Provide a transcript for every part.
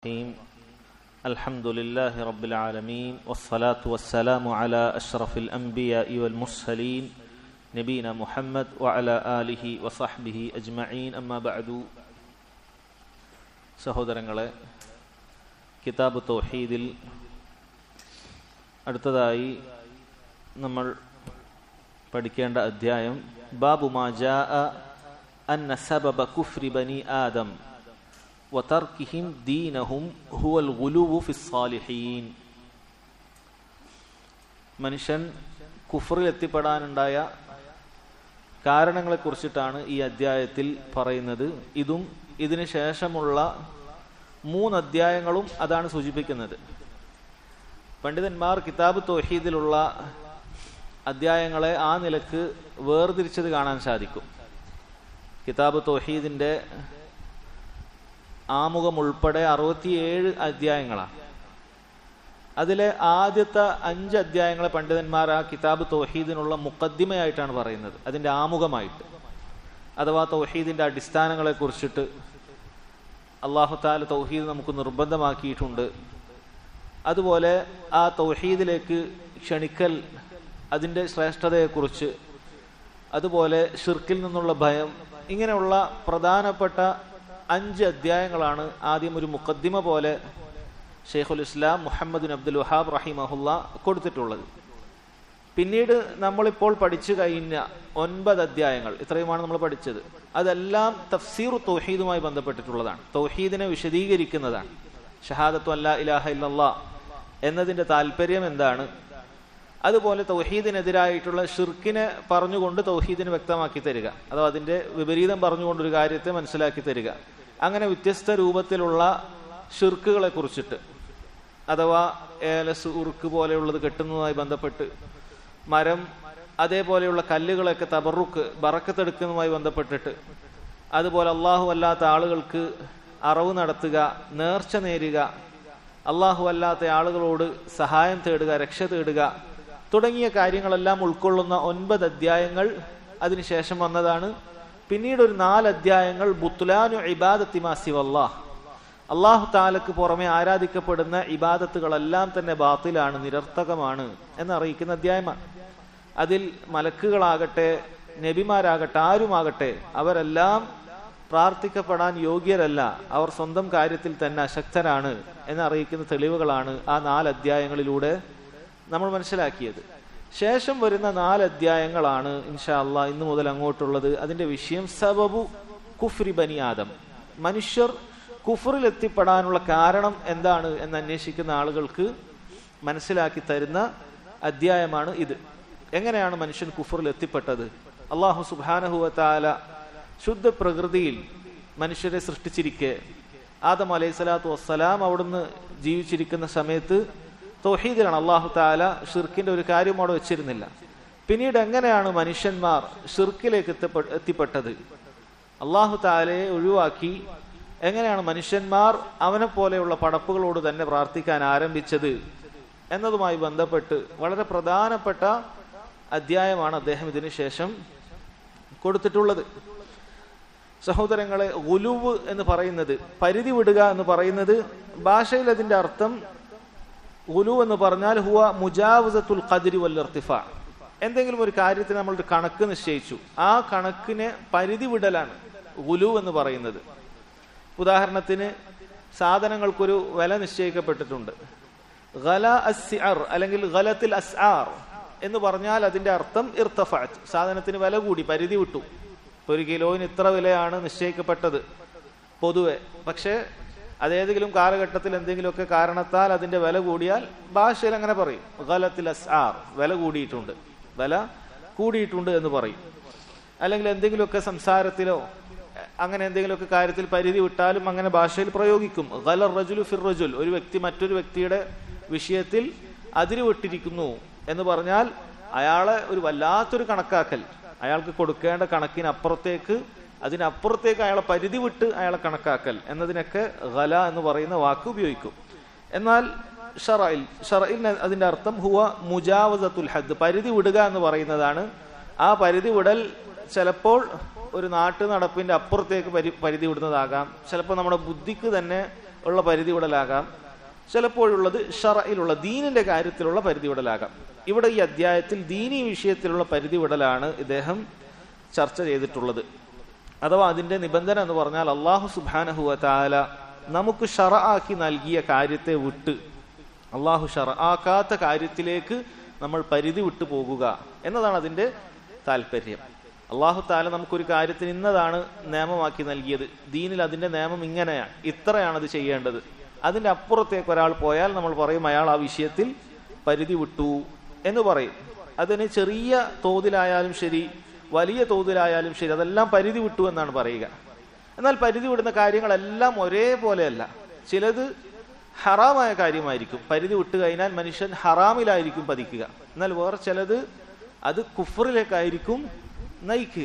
الرحيم الحمد لله رب العالمين والصلاة والسلام على أشرف الأنبياء والمرسلين نبينا محمد وعلى آله وصحبه أجمعين أما بعد സഹോദരങ്ങളെ കിതാബ് തൗഹീദിൽ അടുത്തതായി നമ്മൾ പഠിക്കേണ്ട അധ്യായം ബാബു മാജാ അന്ന സബബ കുഫ്രി ബനി ആദം വതർക്കിഹിം ദീനഹും ഹുവൽ ഗുലുവു ഫിസ്സാലിഹീൻ മനുഷ്യൻ കുഫറിൽ എത്തിപ്പെടാനുണ്ടായ കാരണങ്ങളെക്കുറിച്ചിട്ടാണ് ഈ അധ്യായത്തിൽ പറയുന്നത് ഇതും ഇതിനു ശേഷമുള്ള മൂന്ന് അധ്യായങ്ങളും അതാണ് സൂചിപ്പിക്കുന്നത് പണ്ഡിതന്മാർ കിതാബ് തോഹീദിലുള്ള അധ്യായങ്ങളെ ആ നിലക്ക് വേർതിരിച്ചത് കാണാൻ സാധിക്കും കിതാബ് തോഹീദിന്റെ ആമുഖം ഉൾപ്പെടെ അറുപത്തിയേഴ് അധ്യായങ്ങളാണ് അതിലെ ആദ്യത്തെ അഞ്ച് അധ്യായങ്ങളെ പണ്ഡിതന്മാർ ആ കിതാബ് തൗഹീദിനുള്ള മുക്കദ്ദിമയായിട്ടാണ് പറയുന്നത് അതിന്റെ ആമുഖമായിട്ട് അഥവാ തൗഹീദിന്റെ അടിസ്ഥാനങ്ങളെ കുറിച്ചിട്ട് അള്ളാഹു താല തൗഹീദ് നമുക്ക് നിർബന്ധമാക്കിയിട്ടുണ്ട് അതുപോലെ ആ തൗഹീദിലേക്ക് ക്ഷണിക്കൽ അതിന്റെ ശ്രേഷ്ഠതയെക്കുറിച്ച് അതുപോലെ ഷിർക്കിൽ നിന്നുള്ള ഭയം ഇങ്ങനെയുള്ള പ്രധാനപ്പെട്ട അഞ്ച് അധ്യായങ്ങളാണ് ആദ്യം ഒരു മുക്കദ്ദിമ പോലെ ഷെയ്ഖുൽ ഇസ്ലാം മുഹമ്മദ് അബ്ദുൽ വഹാബ് റഹിമഹുല്ല കൊടുത്തിട്ടുള്ളത് പിന്നീട് നമ്മളിപ്പോൾ പഠിച്ചു കഴിഞ്ഞ ഒൻപത് അധ്യായങ്ങൾ ഇത്രയുമാണ് നമ്മൾ പഠിച്ചത് അതെല്ലാം തഫ്സീർ തൗഹീദുമായി ബന്ധപ്പെട്ടിട്ടുള്ളതാണ് തൗഹീദിനെ വിശദീകരിക്കുന്നതാണ് ഷഹാദത്തു അല്ല ഇലാഹ ഇല്ലല്ലാ എന്നതിന്റെ താല്പര്യം എന്താണ് അതുപോലെ തൗഹീദിനെതിരായിട്ടുള്ള ഷിർക്കിനെ പറഞ്ഞുകൊണ്ട് തൗഹീദിനെ വ്യക്തമാക്കി തരിക അഥവാ അതിന്റെ വിപരീതം പറഞ്ഞുകൊണ്ട് ഒരു കാര്യത്തെ മനസ്സിലാക്കി തരിക അങ്ങനെ വ്യത്യസ്ത രൂപത്തിലുള്ള ഷിർക്കുകളെ കുറിച്ചിട്ട് അഥവാ ഏലസ് ഉറുക്ക് പോലെയുള്ളത് കെട്ടുന്നതുമായി ബന്ധപ്പെട്ട് മരം അതേപോലെയുള്ള കല്ലുകളൊക്കെ തബറുക്ക് ബറക്കത്തെടുക്കുന്നതുമായി ബന്ധപ്പെട്ടിട്ട് അതുപോലെ അള്ളാഹു അല്ലാത്ത ആളുകൾക്ക് അറവ് നടത്തുക നേർച്ച നേരുക അള്ളാഹു അല്ലാത്ത ആളുകളോട് സഹായം തേടുക രക്ഷ തേടുക തുടങ്ങിയ കാര്യങ്ങളെല്ലാം ഉൾക്കൊള്ളുന്ന ഒൻപത് അധ്യായങ്ങൾ അതിനുശേഷം വന്നതാണ് പിന്നീട് ഒരു നാല് അധ്യായങ്ങൾ ബുത്തുലാനു ഇബാദത്തിമാസിവല്ലാഹ് അള്ളാഹു താലക്ക് പുറമെ ആരാധിക്കപ്പെടുന്ന ഇബാദത്തുകളെല്ലാം തന്നെ ബാത്തിലാണ് നിരർത്ഥകമാണ് എന്നറിയിക്കുന്ന അധ്യായമാണ് അതിൽ മലക്കുകളാകട്ടെ നബിമാരാകട്ടെ ആരുമാകട്ടെ അവരെല്ലാം പ്രാർത്ഥിക്കപ്പെടാൻ യോഗ്യരല്ല അവർ സ്വന്തം കാര്യത്തിൽ തന്നെ അശക്തരാണ് എന്നറിയിക്കുന്ന തെളിവുകളാണ് ആ നാല് അധ്യായങ്ങളിലൂടെ നമ്മൾ മനസ്സിലാക്കിയത് ശേഷം വരുന്ന നാല് അധ്യായങ്ങളാണ് ഇൻഷാ അള്ളാ ഇന്നു മുതൽ അങ്ങോട്ടുള്ളത് അതിന്റെ വിഷയം സബബു കുഫ്രി ബനി ആദം മനുഷ്യർ കുഫറിൽ എത്തിപ്പെടാനുള്ള കാരണം എന്താണ് എന്ന് അന്വേഷിക്കുന്ന ആളുകൾക്ക് മനസ്സിലാക്കി തരുന്ന അധ്യായമാണ് ഇത് എങ്ങനെയാണ് മനുഷ്യൻ കുഫറിൽ എത്തിപ്പെട്ടത് അള്ളാഹു സുബാനഹുവത്താല ശുദ്ധ പ്രകൃതിയിൽ മനുഷ്യരെ സൃഷ്ടിച്ചിരിക്കെ ആദം അലൈഹി സ്വലാത്തു വസ്സലാം അവിടുന്ന് ജീവിച്ചിരിക്കുന്ന സമയത്ത് തൊഹീദിലാണ് അള്ളാഹു താല ഷിർക്കിന്റെ ഒരു കാര്യം അവിടെ വെച്ചിരുന്നില്ല പിന്നീട് എങ്ങനെയാണ് മനുഷ്യന്മാർ ഷിർക്കിലേക്ക് എത്തിപ്പെട്ടത് അള്ളാഹു താലയെ ഒഴിവാക്കി എങ്ങനെയാണ് മനുഷ്യന്മാർ അവനെ പോലെയുള്ള പടപ്പുകളോട് തന്നെ പ്രാർത്ഥിക്കാൻ ആരംഭിച്ചത് എന്നതുമായി ബന്ധപ്പെട്ട് വളരെ പ്രധാനപ്പെട്ട അധ്യായമാണ് അദ്ദേഹം ഇതിനു ശേഷം കൊടുത്തിട്ടുള്ളത് സഹോദരങ്ങളെ ഉലുവ് എന്ന് പറയുന്നത് പരിധി വിടുക എന്ന് പറയുന്നത് ഭാഷയിൽ അതിന്റെ അർത്ഥം ഉലു എന്ന് പറഞ്ഞാൽ ഹുവ മുജാവുസത്തുൽ ഖദിരി വല്ലർത്തിഫ എന്തെങ്കിലും ഒരു കാര്യത്തിന് നമ്മൾ ഒരു കണക്ക് നിശ്ചയിച്ചു ആ കണക്കിനെ പരിധി വിടലാണ് ഉലു എന്ന് പറയുന്നത് ഉദാഹരണത്തിന് സാധനങ്ങൾക്കൊരു വില നിശ്ചയിക്കപ്പെട്ടിട്ടുണ്ട് ഗല അസ്ആർ അല്ലെങ്കിൽ ഗലത്തിൽ അസ്ആർ എന്ന് പറഞ്ഞാൽ അതിന്റെ അർത്ഥം ഇർത്തഫാറ്റ് സാധനത്തിന് വില കൂടി പരിധി വിട്ടു ഒരു കിലോയിന് ഇത്ര വിലയാണ് നിശ്ചയിക്കപ്പെട്ടത് പൊതുവെ പക്ഷേ അതേതെങ്കിലും കാലഘട്ടത്തിൽ എന്തെങ്കിലുമൊക്കെ കാരണത്താൽ അതിന്റെ വില കൂടിയാൽ ഭാഷയിൽ അങ്ങനെ പറയും ഗലത്തിൽ അസ്ആർ വില കൂടിയിട്ടുണ്ട് വില കൂടിയിട്ടുണ്ട് എന്ന് പറയും അല്ലെങ്കിൽ എന്തെങ്കിലുമൊക്കെ സംസാരത്തിലോ അങ്ങനെ എന്തെങ്കിലുമൊക്കെ കാര്യത്തിൽ പരിധി വിട്ടാലും അങ്ങനെ ഭാഷയിൽ പ്രയോഗിക്കും ഗലർ റജുലു ഫിർ റജുൽ ഒരു വ്യക്തി മറ്റൊരു വ്യക്തിയുടെ വിഷയത്തിൽ അതിര് വിട്ടിരിക്കുന്നു എന്ന് പറഞ്ഞാൽ അയാളെ ഒരു വല്ലാത്തൊരു കണക്കാക്കൽ അയാൾക്ക് കൊടുക്കേണ്ട കണക്കിനപ്പുറത്തേക്ക് അതിനപ്പുറത്തേക്ക് അയാളെ പരിധി വിട്ട് അയാളെ കണക്കാക്കൽ എന്നതിനൊക്കെ ഗല എന്ന് പറയുന്ന വാക്ക് ഉപയോഗിക്കും എന്നാൽ ഷറയിൽ ഷറയിൽ അതിന്റെ അർത്ഥം ഹുവ മുജാവസത്തുൽ ഹദ് പരിധി വിടുക എന്ന് പറയുന്നതാണ് ആ പരിധി വിടൽ ചിലപ്പോൾ ഒരു നാട്ടു നടപ്പിന്റെ അപ്പുറത്തേക്ക് പരി പരിധി വിടുന്നതാകാം ചിലപ്പോൾ നമ്മുടെ ബുദ്ധിക്ക് തന്നെ ഉള്ള പരിധി വിടലാകാം ചിലപ്പോഴുള്ളത് ഷറയിലുള്ള ദീനിന്റെ കാര്യത്തിലുള്ള പരിധി വിടലാകാം ഇവിടെ ഈ അധ്യായത്തിൽ ദീനി വിഷയത്തിലുള്ള പരിധി വിടലാണ് ഇദ്ദേഹം ചർച്ച ചെയ്തിട്ടുള്ളത് അഥവാ അതിന്റെ നിബന്ധന എന്ന് പറഞ്ഞാൽ അള്ളാഹു സുബാനഹുവ താല നമുക്ക് ഷറ ആക്കി നൽകിയ കാര്യത്തെ വിട്ട് അള്ളാഹു ഷറ ആക്കാത്ത കാര്യത്തിലേക്ക് നമ്മൾ പരിധി വിട്ടു പോകുക എന്നതാണ് അതിന്റെ താല്പര്യം അള്ളാഹു താല നമുക്കൊരു കാര്യത്തിന് ഇന്നതാണ് നിയമമാക്കി നൽകിയത് ദീനിൽ അതിന്റെ നിയമം ഇങ്ങനെയാണ് ഇത്രയാണ് അത് ചെയ്യേണ്ടത് അതിന്റെ അപ്പുറത്തേക്ക് ഒരാൾ പോയാൽ നമ്മൾ പറയും അയാൾ ആ വിഷയത്തിൽ പരിധി വിട്ടു എന്ന് പറയും അതിന് ചെറിയ തോതിലായാലും ശരി വലിയ തോതിലായാലും ശരി അതെല്ലാം പരിധി വിട്ടു എന്നാണ് പറയുക എന്നാൽ പരിധി വിടുന്ന കാര്യങ്ങളെല്ലാം ഒരേപോലെയല്ല ചിലത് ഹറാമായ കാര്യമായിരിക്കും പരിധി വിട്ട് കഴിഞ്ഞാൽ മനുഷ്യൻ ഹറാമിലായിരിക്കും പതിക്കുക എന്നാൽ വേറെ ചിലത് അത് കുഫറിലേക്കായിരിക്കും നയിക്കുക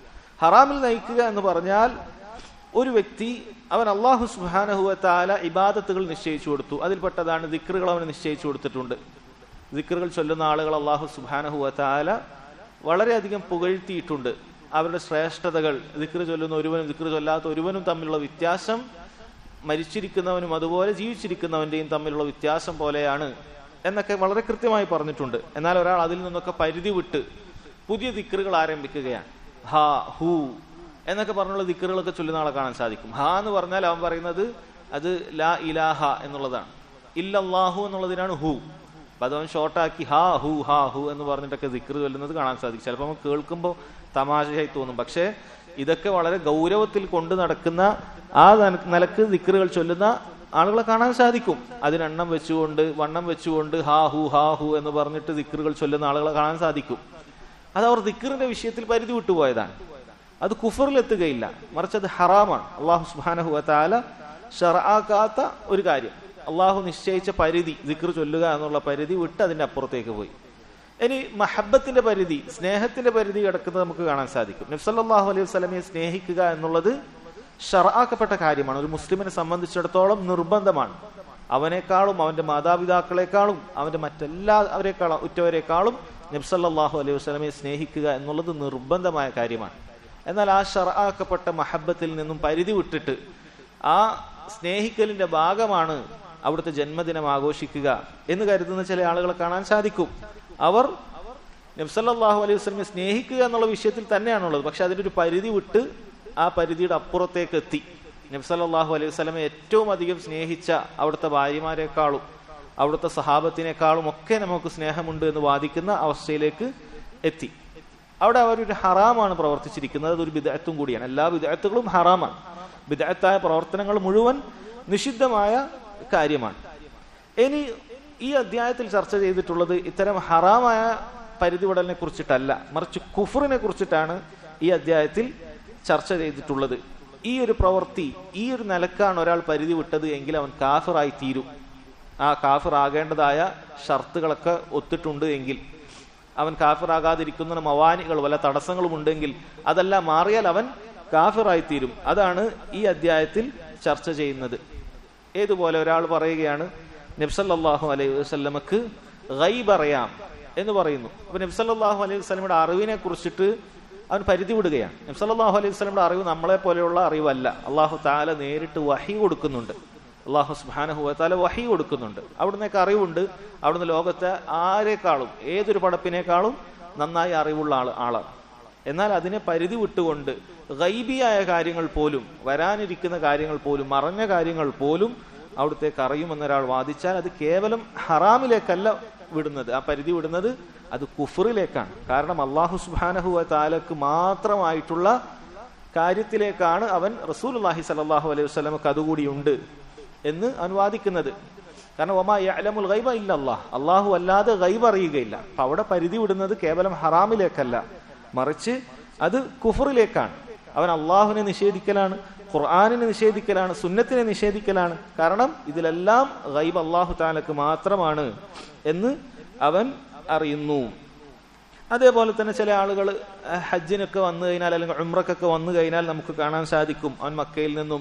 ഹറാമിൽ നയിക്കുക എന്ന് പറഞ്ഞാൽ ഒരു വ്യക്തി അവൻ അള്ളാഹു സുബാനഹുവത്താല ഇബാദത്തുകൾ നിശ്ചയിച്ചു കൊടുത്തു അതിൽപ്പെട്ടതാണ് ദിക്റുകൾ അവന് നിശ്ചയിച്ചു കൊടുത്തിട്ടുണ്ട് ദിക്റുകൾ ചൊല്ലുന്ന ആളുകൾ അള്ളാഹു സുബാനഹുവത്താല വളരെയധികം പുകഴ്ത്തിയിട്ടുണ്ട് അവരുടെ ശ്രേഷ്ഠതകൾ ദിക്റ് ചൊല്ലുന്ന ഒരുവനും ദിക്റ് ചൊല്ലാത്ത ഒരുവനും തമ്മിലുള്ള വ്യത്യാസം മരിച്ചിരിക്കുന്നവനും അതുപോലെ ജീവിച്ചിരിക്കുന്നവന്റെയും തമ്മിലുള്ള വ്യത്യാസം പോലെയാണ് എന്നൊക്കെ വളരെ കൃത്യമായി പറഞ്ഞിട്ടുണ്ട് എന്നാൽ ഒരാൾ അതിൽ നിന്നൊക്കെ പരിധി വിട്ട് പുതിയ ദിക്റുകൾ ആരംഭിക്കുകയാണ് ഹ ഹു എന്നൊക്കെ പറഞ്ഞുള്ള ദിക്കറുകളൊക്കെ ചൊല്ലുന്ന ആളെ കാണാൻ സാധിക്കും ഹ എന്ന് പറഞ്ഞാൽ അവൻ പറയുന്നത് അത് ലാ ഇലാഹ എന്നുള്ളതാണ് ഇല്ലല്ലാഹു എന്നുള്ളതിനാണ് ഹു അപ്പൊ അത് അവൻ ഷോർട്ടാക്കി ഹാ ഹു ഹാ ഹു എന്ന് പറഞ്ഞിട്ടൊക്കെ ദിക്കർ ചൊല്ലുന്നത് കാണാൻ സാധിക്കും ചിലപ്പോൾ നമുക്ക് കേൾക്കുമ്പോൾ തമാശയായി തോന്നും പക്ഷേ ഇതൊക്കെ വളരെ ഗൗരവത്തിൽ കൊണ്ടു നടക്കുന്ന ആ നിലക്ക് ദിക്കറുകൾ ചൊല്ലുന്ന ആളുകളെ കാണാൻ സാധിക്കും അതിനെണ്ണം വെച്ചുകൊണ്ട് വണ്ണം വെച്ചുകൊണ്ട് ഹാ ഹു ഹാ ഹു എന്ന് പറഞ്ഞിട്ട് ദിക്കറുകൾ ചൊല്ലുന്ന ആളുകളെ കാണാൻ സാധിക്കും അത് അവർ ദിക്കറിന്റെ വിഷയത്തിൽ പരിധി വിട്ടുപോയതാണ് അത് കുഫറിലെത്തുകയില്ല മറിച്ച് അത് ഹറാമാണ് അള്ളാഹു സുബാനഹു താല ഷറാക്കാത്ത ഒരു കാര്യം അള്ളാഹു നിശ്ചയിച്ച പരിധി ദിക്ർ ചൊല്ലുക എന്നുള്ള പരിധി വിട്ട് അതിന്റെ അപ്പുറത്തേക്ക് പോയി ഇനി മഹബത്തിന്റെ പരിധി സ്നേഹത്തിന്റെ പരിധി കിടക്കുന്നത് നമുക്ക് കാണാൻ സാധിക്കും നബ്സല്ലാഹു അലൈഹി വസ്ലമയെ സ്നേഹിക്കുക എന്നുള്ളത് ഷറാക്കപ്പെട്ട കാര്യമാണ് ഒരു മുസ്ലിമിനെ സംബന്ധിച്ചിടത്തോളം നിർബന്ധമാണ് അവനേക്കാളും അവന്റെ മാതാപിതാക്കളെക്കാളും അവന്റെ മറ്റെല്ലാവരെക്കാളും ഉറ്റവരെക്കാളും നബ്സല്ലാഹു അലൈഹി വസ്ലമയെ സ്നേഹിക്കുക എന്നുള്ളത് നിർബന്ധമായ കാര്യമാണ് എന്നാൽ ആ ഷറാക്കപ്പെട്ട മഹബത്തിൽ നിന്നും പരിധി വിട്ടിട്ട് ആ സ്നേഹിക്കലിന്റെ ഭാഗമാണ് അവിടുത്തെ ജന്മദിനം ആഘോഷിക്കുക എന്ന് കരുതുന്ന ചില ആളുകളെ കാണാൻ സാധിക്കും അവർ നബ്സല്ലാഹു അലൈഹി വസ്ലമെ സ്നേഹിക്കുക എന്നുള്ള വിഷയത്തിൽ തന്നെയാണുള്ളത് പക്ഷെ അതിന്റെ ഒരു പരിധി വിട്ട് ആ പരിധിയുടെ അപ്പുറത്തേക്ക് എത്തി നബ്സല്ലാഹു അലൈഹി വസ്ലമെ ഏറ്റവും അധികം സ്നേഹിച്ച അവിടുത്തെ ഭാര്യമാരെക്കാളും അവിടുത്തെ സഹാബത്തിനേക്കാളും ഒക്കെ നമുക്ക് സ്നേഹമുണ്ട് എന്ന് വാദിക്കുന്ന അവസ്ഥയിലേക്ക് എത്തി അവിടെ അവരൊരു ഹറാമാണ് പ്രവർത്തിച്ചിരിക്കുന്നത് അതൊരു വിദഗ്ധത്തും കൂടിയാണ് എല്ലാ വിദഗ്ധത്തുകളും ഹറാമാണ് വിദഗ്ധത്തായ പ്രവർത്തനങ്ങൾ മുഴുവൻ നിഷിദ്ധമായ കാര്യമാണ് ഇനി ഈ അധ്യായത്തിൽ ചർച്ച ചെയ്തിട്ടുള്ളത് ഇത്തരം ഹറാമായ പരിധിവിടലിനെ കുറിച്ചിട്ടല്ല മറിച്ച് കുഫറിനെ കുറിച്ചിട്ടാണ് ഈ അധ്യായത്തിൽ ചർച്ച ചെയ്തിട്ടുള്ളത് ഈ ഒരു പ്രവൃത്തി ഈ ഒരു നിലക്കാണ് ഒരാൾ പരിധി വിട്ടത് എങ്കിൽ അവൻ കാഫിറായി തീരും ആ കാഫിർ ആകേണ്ടതായ ഷർത്തുകളൊക്കെ ഒത്തിട്ടുണ്ട് എങ്കിൽ അവൻ കാഫിറാകാതിരിക്കുന്ന മവാനികൾ വല്ല തടസ്സങ്ങളും ഉണ്ടെങ്കിൽ അതെല്ലാം മാറിയാൽ അവൻ കാഫിറായി തീരും അതാണ് ഈ അധ്യായത്തിൽ ചർച്ച ചെയ്യുന്നത് ഏതുപോലെ ഒരാൾ പറയുകയാണ് നബ്സല്ലാഹു അലൈഹി വസ്ലമക്ക് ഗൈബ് അറിയാം എന്ന് പറയുന്നു അപ്പൊ നബ്സല്ലാഹു അലൈഹി വസ്ലമയുടെ അറിവിനെ കുറിച്ചിട്ട് അവൻ പരിധി വിടുകയാണ് നബ്സല്ലാഹു അലൈഹി വസ്ലമയുടെ അറിവ് നമ്മളെ പോലെയുള്ള അറിവല്ല അള്ളാഹു താല നേരിട്ട് വഹി കൊടുക്കുന്നുണ്ട് അള്ളാഹു സുബാനഹു താല വഹി കൊടുക്കുന്നുണ്ട് അവിടുന്നൊക്കെ അറിവുണ്ട് അവിടുന്ന് ലോകത്തെ ആരെക്കാളും ഏതൊരു പടപ്പിനേക്കാളും നന്നായി അറിവുള്ള ആൾ ആളാണ് എന്നാൽ അതിനെ പരിധി വിട്ടുകൊണ്ട് ഗൈബിയായ കാര്യങ്ങൾ പോലും വരാനിരിക്കുന്ന കാര്യങ്ങൾ പോലും മറഞ്ഞ കാര്യങ്ങൾ പോലും അവിടുത്തേക്ക് അറിയുമെന്നൊരാൾ വാദിച്ചാൽ അത് കേവലം ഹറാമിലേക്കല്ല വിടുന്നത് ആ പരിധി വിടുന്നത് അത് കുഫറിലേക്കാണ് കാരണം അള്ളാഹു സുബാനഹു താലക്ക് മാത്രമായിട്ടുള്ള കാര്യത്തിലേക്കാണ് അവൻ റസൂൽ അള്ളാഹി സലാഹു അലൈഹി വസ്ലമക്ക് അതുകൂടി ഉണ്ട് എന്ന് അനുവാദിക്കുന്നത് കാരണം ഒമാ യഅലമുൽ ഗൈബ ഇല്ല അള്ളാഹ് അള്ളാഹു അല്ലാതെ ഗൈബ് അറിയുകയില്ല അപ്പൊ അവിടെ പരിധി വിടുന്നത് കേവലം ഹറാമിലേക്കല്ല മറിച്ച് അത് കുഫറിലേക്കാണ് അവൻ അള്ളാഹുവിനെ നിഷേധിക്കലാണ് ഖുർആാനിനെ നിഷേധിക്കലാണ് സുന്നത്തിനെ നിഷേധിക്കലാണ് കാരണം ഇതിലെല്ലാം ഗൈബ് അള്ളാഹു താലക്ക് മാത്രമാണ് എന്ന് അവൻ അറിയുന്നു അതേപോലെ തന്നെ ചില ആളുകൾ ഹജ്ജിനൊക്കെ വന്നു കഴിഞ്ഞാൽ അല്ലെങ്കിൽ ഉമ്രക്കൊക്കെ വന്നു കഴിഞ്ഞാൽ നമുക്ക് കാണാൻ സാധിക്കും അവൻ മക്കയിൽ നിന്നും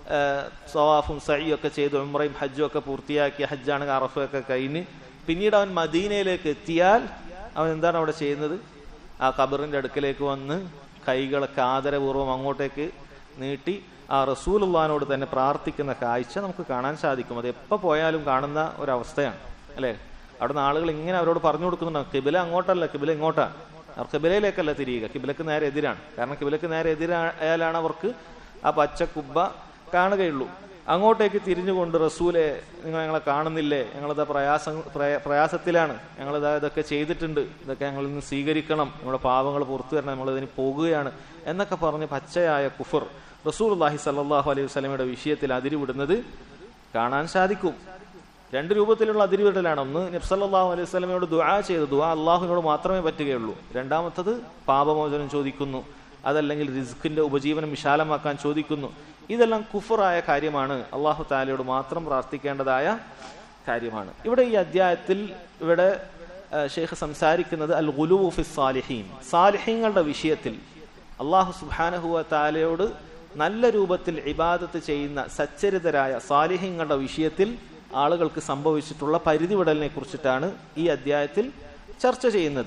സവാഫും സഴിയും ഒക്കെ ചെയ്ത് ഉമ്രയും ഹജ്ജും ഒക്കെ പൂർത്തിയാക്കി ഹജ്ജാണ് അറഫൊക്കെ കഴിഞ്ഞ് പിന്നീട് അവൻ മദീനയിലേക്ക് എത്തിയാൽ അവൻ എന്താണ് അവിടെ ചെയ്യുന്നത് ആ ഖബറിന്റെ അടുക്കലേക്ക് വന്ന് കൈകളൊക്കെ ആദരപൂർവ്വം അങ്ങോട്ടേക്ക് നീട്ടി ആ റസൂലുള്ളഹാനോട് തന്നെ പ്രാർത്ഥിക്കുന്ന കാഴ്ച നമുക്ക് കാണാൻ സാധിക്കും അത് എപ്പോൾ പോയാലും കാണുന്ന ഒരവസ്ഥയാണ് അല്ലേ അവിടുന്ന് ആളുകൾ ഇങ്ങനെ അവരോട് പറഞ്ഞു കൊടുക്കുന്നുണ്ടാവും കിബില അങ്ങോട്ടല്ല കിബില ഇങ്ങോട്ടാണ് അവർ കിബിലയിലേക്കല്ല തിരിയുക കിബിലക്ക് നേരെ എതിരാണ് കാരണം കിബിലക്ക് നേരെ എതിരായാലാണ് അവർക്ക് ആ പച്ച കുബ്ബ കാണുകയുള്ളൂ അങ്ങോട്ടേക്ക് തിരിഞ്ഞുകൊണ്ട് റസൂലെ നിങ്ങൾ ഞങ്ങളെ കാണുന്നില്ലേ ഞങ്ങളിത് പ്രയാസം പ്രയ- പ്രയാസത്തിലാണ് ഞങ്ങളിത് ഇതൊക്കെ ചെയ്തിട്ടുണ്ട് ഇതൊക്കെ ഞങ്ങളിൽ നിന്ന് സ്വീകരിക്കണം നമ്മുടെ പാവങ്ങൾ പുറത്തു തരണം നമ്മളിതിന് പോകുകയാണ് എന്നൊക്കെ പറഞ്ഞ് പച്ചയായ കുഫർ റസൂൽ അള്ളാഹി സല്ലാഹു അലൈഹി വസ്ലമയുടെ വിഷയത്തിൽ അതിരിവിടുന്നത് കാണാൻ സാധിക്കും രണ്ട് രൂപത്തിലുള്ള അതിരിവിടലാണ് ഒന്ന് നബ്സല്ലാഹു അലൈഹി സ്വലമയോട് ദുആ ചെയ്തു ദുആ അള്ളാഹുവിനോട് മാത്രമേ പറ്റുകയുള്ളൂ രണ്ടാമത്തത് പാപമോചനം ചോദിക്കുന്നു അതല്ലെങ്കിൽ റിസ്കിന്റെ ഉപജീവനം വിശാലമാക്കാൻ ചോദിക്കുന്നു ഇതെല്ലാം കുഫറായ കാര്യമാണ് അള്ളാഹു താലയോട് മാത്രം പ്രാർത്ഥിക്കേണ്ടതായ കാര്യമാണ് ഇവിടെ ഈ അധ്യായത്തിൽ ഇവിടെ ആ, ഷെയ്ഖ് സംസാരിക്കുന്നത് അൽ ഗുലൂഫി സാലിഹീൻ സാലിഹീങ്ങളുടെ വിഷയത്തിൽ അള്ളാഹു സുബാനഹുവ താലയോട് നല്ല രൂപത്തിൽ ഇബാദത്ത് ചെയ്യുന്ന സച്ചരിതരായ സാലിഹ്യങ്ങളുടെ വിഷയത്തിൽ ആളുകൾക്ക് സംഭവിച്ചിട്ടുള്ള പരിധിവിടലിനെ കുറിച്ചിട്ടാണ് ഈ അധ്യായത്തിൽ ചർച്ച ചെയ്യുന്നത്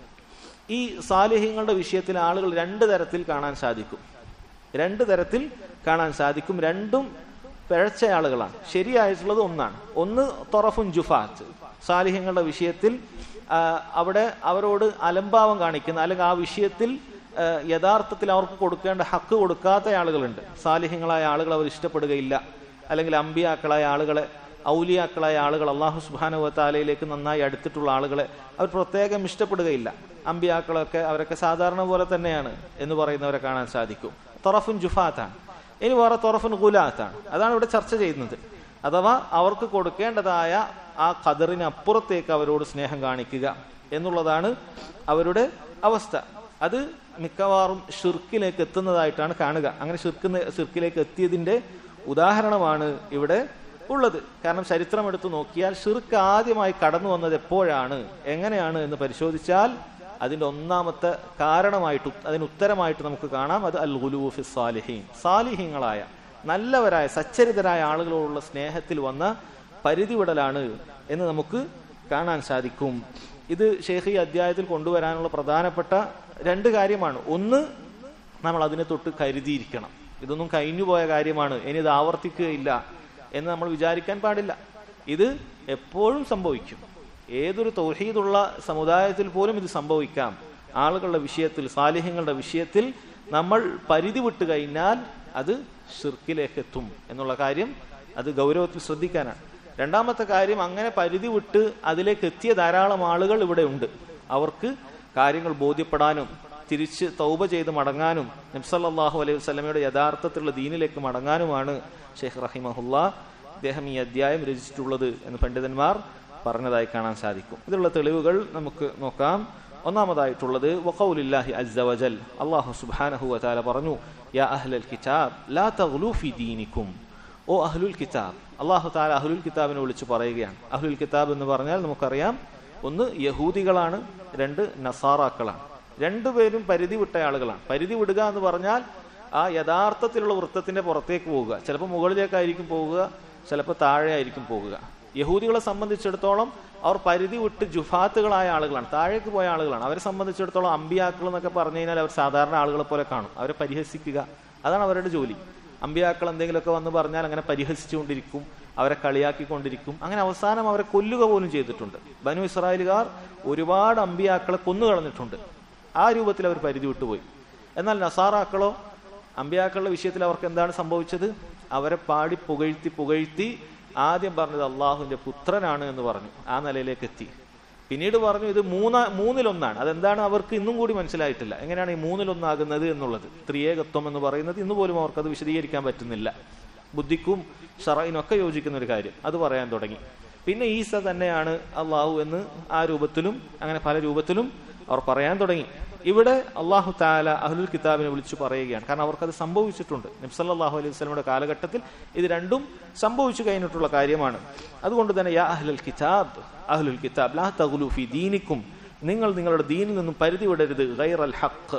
ഈ സാലിഹ്യങ്ങളുടെ വിഷയത്തിൽ ആളുകൾ രണ്ട് തരത്തിൽ കാണാൻ സാധിക്കും രണ്ട് തരത്തിൽ കാണാൻ സാധിക്കും രണ്ടും പിഴച്ച ആളുകളാണ് ശരിയായിട്ടുള്ളത് ഒന്നാണ് ഒന്ന് തൊറഫുൻ ജുഫാത്ത് സാലിഹ്യങ്ങളുടെ വിഷയത്തിൽ ആ, അവിടെ അവരോട് അലംഭാവം കാണിക്കുന്ന അല്ലെങ്കിൽ ആ വിഷയത്തിൽ ആ, യഥാർത്ഥത്തിൽ അവർക്ക് കൊടുക്കേണ്ട ഹക്ക് കൊടുക്കാത്ത ആളുകളുണ്ട് സാലിഹ്യങ്ങളായ ആളുകൾ അവർ ഇഷ്ടപ്പെടുകയില്ല അല്ലെങ്കിൽ അമ്പിയാക്കളായ ആളുകളെ ഔലിയാക്കളായ ആളുകൾ അള്ളാഹു സുബാനുവത്താലയിലേക്ക് നന്നായി അടുത്തിട്ടുള്ള ആളുകളെ അവർ പ്രത്യേകം ഇഷ്ടപ്പെടുകയില്ല അമ്പിയാക്കളൊക്കെ അവരൊക്കെ സാധാരണ പോലെ തന്നെയാണ് എന്ന് പറയുന്നവരെ കാണാൻ സാധിക്കും തൊറഫുൻ ജുഫാത്താണ് ഇനി വേറെ തൊറഫുൻ ഗുലാത്താണ് അതാണ് ഇവിടെ ചർച്ച ചെയ്യുന്നത് അഥവാ അവർക്ക് കൊടുക്കേണ്ടതായ ആ ഖദറിന് അപ്പുറത്തേക്ക് അവരോട് സ്നേഹം കാണിക്കുക എന്നുള്ളതാണ് അവരുടെ അവസ്ഥ അത് മിക്കവാറും ഷിർക്കിലേക്ക് എത്തുന്നതായിട്ടാണ് കാണുക അങ്ങനെ ഷിർക്ക് ഷിർക്കിലേക്ക് എത്തിയതിന്റെ ഉദാഹരണമാണ് ഇവിടെ ഉള്ളത് കാരണം ചരിത്രം എടുത്തു നോക്കിയാൽ ഷിർക്ക് ആദ്യമായി കടന്നു വന്നത് എപ്പോഴാണ് എങ്ങനെയാണ് എന്ന് പരിശോധിച്ചാൽ അതിന്റെ ഒന്നാമത്തെ കാരണമായിട്ട് അതിന് ഉത്തരമായിട്ട് നമുക്ക് കാണാം അത് അൽ ഗുലൂഫി സാലിഹീൻ സാലിഹീങ്ങളായ നല്ലവരായ സച്ചരിതരായ ആളുകളോടുള്ള സ്നേഹത്തിൽ വന്ന പരിധിവിടലാണ് എന്ന് നമുക്ക് കാണാൻ സാധിക്കും ഇത് ഷെയ്ഖ് ഈ അധ്യായത്തിൽ കൊണ്ടുവരാനുള്ള പ്രധാനപ്പെട്ട രണ്ട് കാര്യമാണ് ഒന്ന് നമ്മൾ അതിനെ തൊട്ട് കരുതിയിരിക്കണം ഇതൊന്നും കഴിഞ്ഞുപോയ കാര്യമാണ് ഇനി ഇത് ആവർത്തിക്കുകയില്ല എന്ന് നമ്മൾ വിചാരിക്കാൻ പാടില്ല ഇത് എപ്പോഴും സംഭവിക്കും ഏതൊരു തൗഹീദുള്ള സമുദായത്തിൽ പോലും ഇത് സംഭവിക്കാം ആളുകളുടെ വിഷയത്തിൽ സാലിഹ്യങ്ങളുടെ വിഷയത്തിൽ നമ്മൾ പരിധി വിട്ട് കഴിഞ്ഞാൽ അത് ഷിർക്കിലേക്ക് എത്തും എന്നുള്ള കാര്യം അത് ഗൗരവത്തിൽ ശ്രദ്ധിക്കാനാണ് രണ്ടാമത്തെ കാര്യം അങ്ങനെ പരിധി വിട്ട് അതിലേക്ക് എത്തിയ ധാരാളം ആളുകൾ ഇവിടെ ഉണ്ട് അവർക്ക് കാര്യങ്ങൾ ബോധ്യപ്പെടാനും തിരിച്ച് തൗബ ചെയ്ത് മടങ്ങാനും നബ്സല്ലാഹു അലൈഹി വസ്ലമയുടെ യഥാർത്ഥത്തിലുള്ള ദീനിലേക്ക് മടങ്ങാനുമാണ് ഷെയ്ഖ് റഹിമഹുല്ല അദ്ദേഹം ഈ അധ്യായം രചിച്ചിട്ടുള്ളത് എന്ന് പണ്ഡിതന്മാർ പറഞ്ഞതായി കാണാൻ സാധിക്കും ഇതിലുള്ള തെളിവുകൾ നമുക്ക് നോക്കാം ഒന്നാമതായിട്ടുള്ളത് വഖൗലില്ലാഹി അസ്സവജൽ അല്ലാഹു സുബ്ഹാനഹു വതആല പറഞ്ഞു യാ അഹ്ലൽ കിതാബ് ലാ തഗ്ലൂ ഫി ദീനിക്കും ഓ അഹ്ലുൽ കിതാബ് അല്ലാഹു തആല അഹ്ലുൽ കിതാബിനെ വിളിച്ച് പറയുകയാണ് അഹ്ലുൽ കിതാബ് എന്ന് പറഞ്ഞാൽ നമുക്കറിയാം ഒന്ന് യഹൂദികളാണ് രണ്ട് നസാറാക്കളാണ് രണ്ടുപേരും പരിധി വിട്ട ആളുകളാണ് പരിധി വിടുക എന്ന് പറഞ്ഞാൽ ആ യഥാർത്ഥത്തിലുള്ള വൃത്തത്തിന്റെ പുറത്തേക്ക് പോവുക ചിലപ്പോൾ മുകളിലേക്കായിരിക്കും പോവുക ചിലപ്പോൾ താഴെ ആയിരിക്കും പോകുക യഹൂദികളെ സംബന്ധിച്ചിടത്തോളം അവർ പരിധി വിട്ട് ജുഫാത്തുകളായ ആളുകളാണ് താഴേക്ക് പോയ ആളുകളാണ് അവരെ സംബന്ധിച്ചിടത്തോളം അമ്പിയാക്കൾ എന്നൊക്കെ പറഞ്ഞു കഴിഞ്ഞാൽ അവർ സാധാരണ ആളുകളെ പോലെ കാണും അവരെ പരിഹസിക്കുക അതാണ് അവരുടെ ജോലി അമ്പിയാക്കൾ എന്തെങ്കിലുമൊക്കെ വന്ന് പറഞ്ഞാൽ അങ്ങനെ പരിഹസിച്ചുകൊണ്ടിരിക്കും അവരെ കളിയാക്കിക്കൊണ്ടിരിക്കും അങ്ങനെ അവസാനം അവരെ കൊല്ലുക പോലും ചെയ്തിട്ടുണ്ട് ബനു ഇസ്രായേലുകാർ ഒരുപാട് അമ്പിയാക്കളെ കൊന്നുകളഞ്ഞിട്ടുണ്ട് ആ രൂപത്തിൽ അവർ പരിധി വിട്ടുപോയി എന്നാൽ നസാറാക്കളോ അമ്പിയാക്കളുടെ വിഷയത്തിൽ അവർക്ക് എന്താണ് സംഭവിച്ചത് അവരെ പാടി പുകഴ്ത്തി പുകഴ്ത്തി ആദ്യം പറഞ്ഞത് അള്ളാഹുവിന്റെ പുത്രനാണ് എന്ന് പറഞ്ഞു ആ നിലയിലേക്ക് എത്തി പിന്നീട് പറഞ്ഞു ഇത് മൂന്ന മൂന്നിലൊന്നാണ് അതെന്താണ് അവർക്ക് ഇന്നും കൂടി മനസ്സിലായിട്ടില്ല എങ്ങനെയാണ് ഈ മൂന്നിലൊന്നാകുന്നത് എന്നുള്ളത് ത്രിയേകത്വം എന്ന് പറയുന്നത് ഇന്ന് പോലും അവർക്ക് അത് വിശദീകരിക്കാൻ പറ്റുന്നില്ല ബുദ്ധിക്കും ഷറയിനൊക്കെ യോജിക്കുന്ന ഒരു കാര്യം അത് പറയാൻ തുടങ്ങി പിന്നെ ഈസ തന്നെയാണ് അള്ളാഹു എന്ന് ആ രൂപത്തിലും അങ്ങനെ പല രൂപത്തിലും അവർ പറയാൻ തുടങ്ങി ഇവിടെ അള്ളാഹു താല അഹ്ലുൽ കിതാബിനെ വിളിച്ചു പറയുകയാണ് കാരണം അവർക്കത് സംഭവിച്ചിട്ടുണ്ട് നബ്സല്ലാഹു അലൈഹി വസ്ലമയുടെ കാലഘട്ടത്തിൽ ഇത് രണ്ടും സംഭവിച്ചു കഴിഞ്ഞിട്ടുള്ള കാര്യമാണ് അതുകൊണ്ട് തന്നെ യാ അഹ്ലുൽ കിതാബ് അഹ്ലുൽ കിതാബ് ലാ തഗ്ലു ഫി ദീനിക്കും നിങ്ങൾ നിങ്ങളുടെ ദീനിൽ നിന്നും പരിധി വിടരുത് ഗൈർ അൽ ഹക്ക്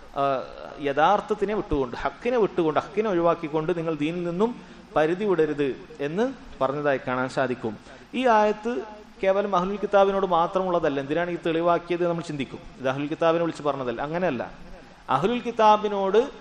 യഥാർത്ഥത്തിനെ വിട്ടുകൊണ്ട് ഹക്കിനെ വിട്ടുകൊണ്ട് ഹക്കിനെ ഒഴിവാക്കിക്കൊണ്ട് നിങ്ങൾ ദീനിൽ നിന്നും പരിധി വിടരുത് എന്ന് പറഞ്ഞതായി കാണാൻ സാധിക്കും ഈ ആയത്ത് കേവലം അഹ്ലുൽ കിതാബിനോട് മാത്രമുള്ളതല്ല എന്തിനാണ് ഈ തെളിവാക്കിയത് നമ്മൾ ചിന്തിക്കും ഇത് അഹ്ലുൽ കിതാബിനെ വിളിച്ച് പറഞ്ഞതല്ല അങ്ങനെയല്ല അഹ്ലുൽ കിതാബിനോട്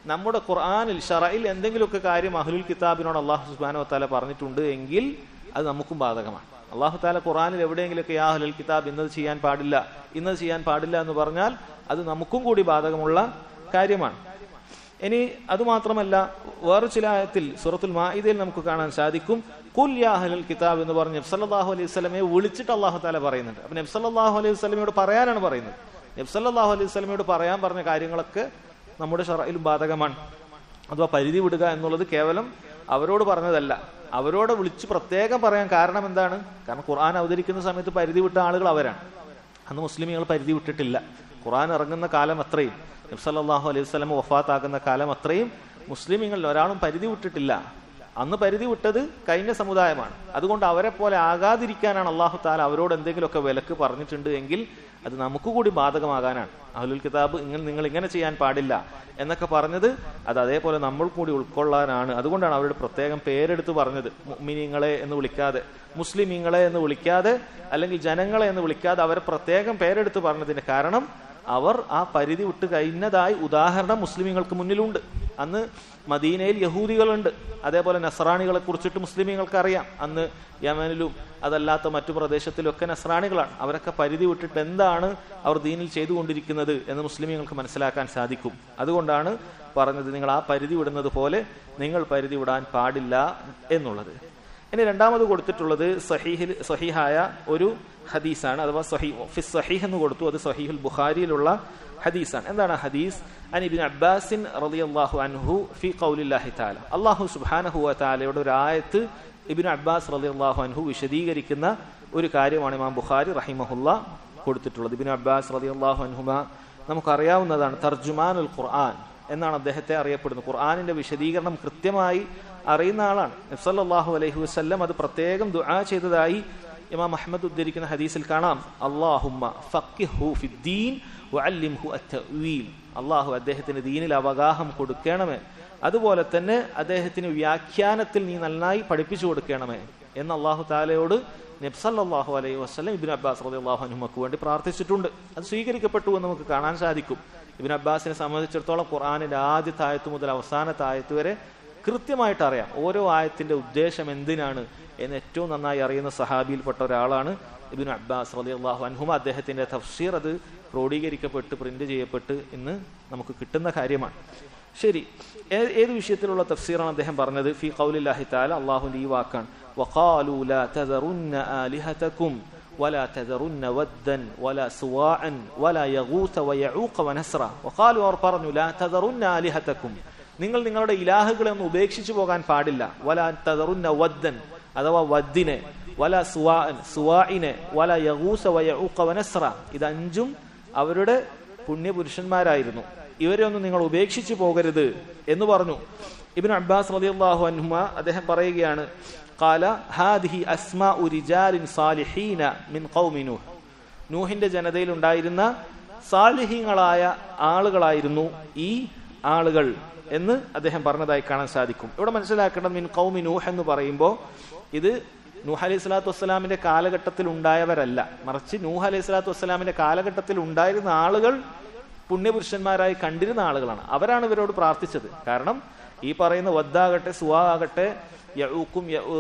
നമ്മുടെ ഖുർആാനിൽ ഷറയിൽ എന്തെങ്കിലുമൊക്കെ കാര്യം അഹ്ലുൽ കിതാബിനോട് അള്ളാഹു സുബാനോ താല പറഞ്ഞിട്ടുണ്ട് എങ്കിൽ അത് നമുക്കും ബാധകമാണ് അള്ളാഹു താല ഖുർആാനിൽ എവിടെയെങ്കിലുമൊക്കെ യാ അഹ്ലുൽ കിതാബ് ഇന്നത് ചെയ്യാൻ പാടില്ല ഇന്നത് ചെയ്യാൻ പാടില്ല എന്ന് പറഞ്ഞാൽ അത് നമുക്കും കൂടി ബാധകമുള്ള കാര്യമാണ് ഇനി അതുമാത്രമല്ല വേറെ ചില ആയത്തിൽ സൂറത്തുൽ മാഇദയിൽ നമുക്ക് കാണാൻ സാധിക്കും കുൽ യാ അഹ്ലുൽ കിതാബ് എന്ന് പറഞ്ഞ് നബ്സല്ലാഹു അലൈഹി സ്വലമയെ വിളിച്ചിട്ട് അള്ളാഹു താല പറയുന്നുണ്ട് അപ്പൊ നബ്സല്ലാഹു അലൈഹി സ്വലമയോട് പറയാനാണ് പറയുന്നത് നബ്സല്ലാഹു അലൈഹി സ്വലമയോട് പറയാൻ പറഞ്ഞ കാര്യങ്ങളൊക്കെ നമ്മുടെ ഷറയിലും ബാധകമാണ് അഥവാ പരിധി വിടുക എന്നുള്ളത് കേവലം അവരോട് പറഞ്ഞതല്ല അവരോട് വിളിച്ച് പ്രത്യേകം പറയാൻ കാരണം എന്താണ് കാരണം ഖുർആൻ അവതരിക്കുന്ന സമയത്ത് പരിധി വിട്ട ആളുകൾ അവരാണ് അന്ന് മുസ്ലിമുകൾ പരിധി വിട്ടിട്ടില്ല ഖുർആൻ ഇറങ്ങുന്ന കാലം അത്രയും നബ്സല്ലാഹു അലൈഹി സ്വലം വഫാത്താകുന്ന കാലം അത്രയും മുസ്ലിമുകളിൽ ഒരാളും പരിധി വിട്ടിട്ടില്ല അന്ന് പരിധി വിട്ടത് കഴിഞ്ഞ സമുദായമാണ് അതുകൊണ്ട് അവരെ പോലെ ആകാതിരിക്കാനാണ് അള്ളാഹു താല അവരോട് എന്തെങ്കിലുമൊക്കെ വിലക്ക് പറഞ്ഞിട്ടുണ്ട് എങ്കിൽ അത് നമുക്ക് കൂടി ബാധകമാകാനാണ് അഹ്ലുൽ കിതാബ് ഇങ്ങനെ നിങ്ങൾ ഇങ്ങനെ ചെയ്യാൻ പാടില്ല എന്നൊക്കെ പറഞ്ഞത് അത് അതേപോലെ നമ്മൾ കൂടി ഉൾക്കൊള്ളാനാണ് അതുകൊണ്ടാണ് അവരുടെ പ്രത്യേകം പേരെടുത്ത് പറഞ്ഞത് മുഅ്മിനീങ്ങളെ എന്ന് വിളിക്കാതെ മുസ്ലിമീങ്ങളെ എന്ന് വിളിക്കാതെ അല്ലെങ്കിൽ ജനങ്ങളെ എന്ന് വിളിക്കാതെ അവരെ പ്രത്യേകം പേരെടുത്ത് പറഞ്ഞതിന് കാരണം അവർ ആ പരിധി വിട്ട് കഴിഞ്ഞതായി ഉദാഹരണം മുസ്ലിമീങ്ങൾക്ക് മുന്നിലുണ്ട് അന്ന് മദീനയിൽ യഹൂദികളുണ്ട് അതേപോലെ നസ്രാണികളെ കുറിച്ചിട്ട് മുസ്ലിമീങ്ങൾക്ക് അറിയാം അന്ന് യമനിലും അതല്ലാത്ത മറ്റു പ്രദേശത്തിലൊക്കെ നസ്രാണികളാണ് അവരൊക്കെ പരിധി വിട്ടിട്ട് എന്താണ് അവർ ദീനിൽ ചെയ്തുകൊണ്ടിരിക്കുന്നത് എന്ന് മുസ്ലിമീങ്ങൾക്ക് മനസ്സിലാക്കാൻ സാധിക്കും അതുകൊണ്ടാണ് പറഞ്ഞത് നിങ്ങൾ ആ പരിധി വിടുന്നത് പോലെ നിങ്ങൾ പരിധി വിടാൻ പാടില്ല എന്നുള്ളത് ഇനി രണ്ടാമത് കൊടുത്തിട്ടുള്ളത് സഹീഹിൽ സഹീഹായ ഒരു ഹദീസാണ് അഥവാ സഹീ ഫിസ് സഹീഹ് എന്ന് കൊടുത്തു അത് സഹീഹുൽ ബുഖാരിയിലുള്ള ഹദീസാണ് എന്താണ് ഹദീസ് അൻ ഇബ്നു അബ്ബാസിൻ റളിയല്ലാഹു അൻഹു ഫി ഖൗലില്ലാഹി തആല അല്ലാഹു സുബ്ഹാനഹു വ തആലയുടെ ഒരു ആയത്ത് ഇബ്നു അബ്ബാസ് റളിയല്ലാഹു അൻഹു വിശദീകരിക്കുന്ന ഒരു കാര്യമാണ് ഇമാം ബുഖാരി റഹിമഹുല്ല കൊടുത്തിട്ടുള്ളത് ഇബ്നു അബ്ബാസ് റളിയല്ലാഹു അൻഹുമ നമുക്കറിയാവുന്നതാണ് തർജുമാനുൽ ഖുർആൻ എന്നാണ് അദ്ദേഹത്തെ അറിയപ്പെടുന്നത് ഖുർആാനിന്റെ വിശദീകരണം കൃത്യമായി അറിയുന്ന ആളാണ് നബ്സല്ലാഹു അലൈഹി വസ്ല്ലം അത് പ്രത്യേകം ദുആ ചെയ്തതായി ഇമാം അഹമ്മദ് ഉദ്ധരിക്കുന്ന ഹദീസിൽ കാണാം അള്ളാഹുമ്മ ഫക്കിഹു ഫിദ്ദീൻ വഅല്ലിംഹു അത്തവീൽ അള്ളാഹു അദ്ദേഹത്തിന് ദീനിൽ അവഗാഹം കൊടുക്കണമേ അതുപോലെ തന്നെ അദ്ദേഹത്തിന് വ്യാഖ്യാനത്തിൽ നീ നന്നായി പഠിപ്പിച്ചു കൊടുക്കണമേ എന്ന് അള്ളാഹു താലയോട് നബ്സല്ലാഹു അലൈഹി വസ്ലം ഇബിൻ അബ്ബാസ് റളിയല്ലാഹു അൻഹുമക്ക് വേണ്ടി പ്രാർത്ഥിച്ചിട്ടുണ്ട് അത് സ്വീകരിക്കപ്പെട്ടു എന്ന് നമുക്ക് കാണാൻ സാധിക്കും ഇബിൻ അബ്ബാസിനെ സംബന്ധിച്ചിടത്തോളം ഖുർആാനിന്റെ ആദ്യത്തെ ആയത്ത് മുതൽ അവസാനത്തെ ആയത്ത് വരെ കൃത്യമായിട്ട് അറിയാം ഓരോ ആയത്തിന്റെ ഉദ്ദേശം എന്തിനാണ് എന്ന് ഏറ്റവും നന്നായി അറിയുന്ന സഹാബിയിൽപ്പെട്ട ഒരാളാണ് ഇബിൻ അബ്ബാസ് റളിയല്ലാഹു അൻഹുമ അദ്ദേഹത്തിന്റെ തഫ്സീർ അത് ക്രോഡീകരിക്കപ്പെട്ട് പ്രിന്റ് ചെയ്യപ്പെട്ട് ഇന്ന് നമുക്ക് കിട്ടുന്ന കാര്യമാണ് ശരി ഏത് വിഷയത്തിലുള്ള തഫ്സീറാണ് അദ്ദേഹം പറഞ്ഞത് ഫി ഖൗലില്ലാഹി തആല അള്ളാഹുവിന്റെ ഈ വാക്കാണ് വഖാലു ലാ തദറുന്ന ആലിഹതകും ولا تذرن ودا ولا سواعا ولا يغوث ويعوق ونسرا وقالوا അവർ പറഞ്ഞു لا تذرن آلهتكم നിങ്ങൾ നിങ്ങളുടെ ഇലാഹുകളെ ഒന്നും ഉപേക്ഷിച്ചു പോകാൻ പാടില്ല വല തദറുന്ന വദ്ദൻ അഥവാ വദ്ദിനെ വല സുവാൻ സുവാഇനെ വല യഗൂസ വയഊഖ വനസ്ര ഇത് അഞ്ചും അവരുടെ പുണ്യപുരുഷന്മാരായിരുന്നു ഇവരെ ഒന്നും നിങ്ങൾ ഉപേക്ഷിച്ചു പോകരുത് എന്ന് പറഞ്ഞു ഇബിൻ അബ്ബാസ് റളിയല്ലാഹു അൻഹുമ അദ്ദേഹം പറയുകയാണ് قال هذه أسماء رجال صالحين من قوم نوح നൂഹിന്റെ ജനതയിൽ ഉണ്ടായിരുന്ന സാലിഹീങ്ങളായ ആളുകളായിരുന്നു ഈ ആളുകൾ എന്ന് അദ്ദേഹം പറഞ്ഞതായി കാണാൻ സാധിക്കും ഇവിടെ മനസ്സിലാക്കേണ്ടത് മിൻ കൗമി നൂഹ് എന്ന് പറയുമ്പോൾ ഇത് നൂഹ് അലൈഹി സ്വലാത്തു വസ്സലാമിന്റെ കാലഘട്ടത്തിൽ ഉണ്ടായവരല്ല മറിച്ച് നൂഹ് അലൈഹി സ്വലാത്തു വസ്സലാമിന്റെ കാലഘട്ടത്തിൽ ഉണ്ടായിരുന്ന ആളുകൾ പുണ്യപുരുഷന്മാരായി കണ്ടിരുന്ന ആളുകളാണ് അവരാണ് ഇവരോട് പ്രാർത്ഥിച്ചത് കാരണം ഈ പറയുന്ന വദ്ദാകട്ടെ സുവാ ആകട്ടെ യഊക്കും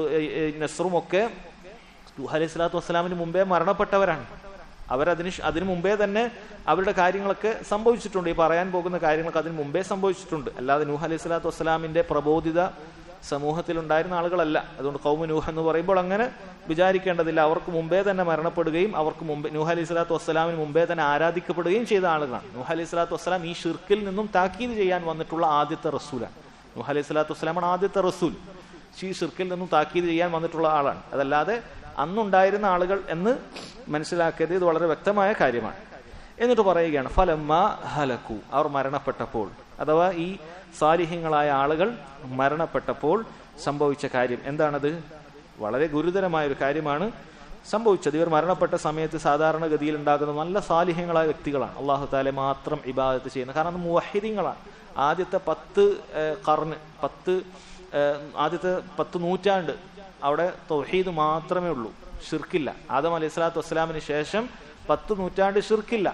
നസ്റും ഒക്കെ നൂഹ് അലൈഹി സ്വലാത്തു വസ്സലാമിന് മുമ്പേ മരണപ്പെട്ടവരാണ് അവരതിന് അതിനു മുമ്പേ തന്നെ അവരുടെ കാര്യങ്ങളൊക്കെ സംഭവിച്ചിട്ടുണ്ട് ഈ പറയാൻ പോകുന്ന കാര്യങ്ങളൊക്കെ അതിന് മുമ്പേ സംഭവിച്ചിട്ടുണ്ട് അല്ലാതെ നൂഹ് അലൈഹി സ്വലാത്തു വസ്സലാമിന്റെ പ്രബോധിത സമൂഹത്തിൽ ഉണ്ടായിരുന്ന ആളുകളല്ല അതുകൊണ്ട് കൗമ നൂഹ് എന്ന് പറയുമ്പോൾ അങ്ങനെ വിചാരിക്കേണ്ടതില്ല അവർക്ക് മുമ്പേ തന്നെ മരണപ്പെടുകയും അവർക്ക് മുമ്പേ നൂഹ് അലൈഹി സ്വലാത്തു വസ്സലാമിന് മുമ്പേ തന്നെ ആരാധിക്കപ്പെടുകയും ചെയ്ത ആളുകളാണ് നൂഹ് അലൈഹി സ്വലാത്തു വസ്സലാം ഈ ഷിർക്കിൽ നിന്നും താക്കീത് ചെയ്യാൻ വന്നിട്ടുള്ള ആദ്യത്തെ റസൂലാണ് നൂഹ് അലൈഹി സ്വലാത്തു വസ്സലാമാണ് ആദ്യത്തെ റസൂൽ ഈ ഷിർക്കിൽ നിന്നും താക്കീത് ചെയ്യാൻ വന്നിട്ടുള്ള ആളാണ് അതല്ലാതെ അന്നുണ്ടായിരുന്ന ആളുകൾ എന്ന് മനസ്സിലാക്കിയത് ഇത് വളരെ വ്യക്തമായ കാര്യമാണ് എന്നിട്ട് പറയുകയാണ് ഫലമ്മ ഹലക്കു അവർ മരണപ്പെട്ടപ്പോൾ അഥവാ ഈ സാലിഹ്യങ്ങളായ ആളുകൾ മരണപ്പെട്ടപ്പോൾ സംഭവിച്ച കാര്യം എന്താണത് വളരെ ഗുരുതരമായ ഒരു കാര്യമാണ് സംഭവിച്ചത് ഇവർ മരണപ്പെട്ട സമയത്ത് സാധാരണഗതിയിൽ ഉണ്ടാകുന്ന നല്ല സാലിഹ്യങ്ങളായ വ്യക്തികളാണ് അള്ളാഹു താലെ മാത്രം ഇബാദത്ത് ചെയ്യുന്നത് കാരണം മുവഹിദിങ്ങളാണ് ആദ്യത്തെ പത്ത് കർണ് പത്ത് ആദ്യത്തെ പത്ത് നൂറ്റാണ്ട് അവിടെ തൗഹീദ് മാത്രമേ ഉള്ളൂ ഷിർക്കില്ല ആദം അലൈഹി സ്വലാത്തു വസ്സലാമിന് ശേഷം പത്ത് നൂറ്റാണ്ട് ഷിർക്കില്ല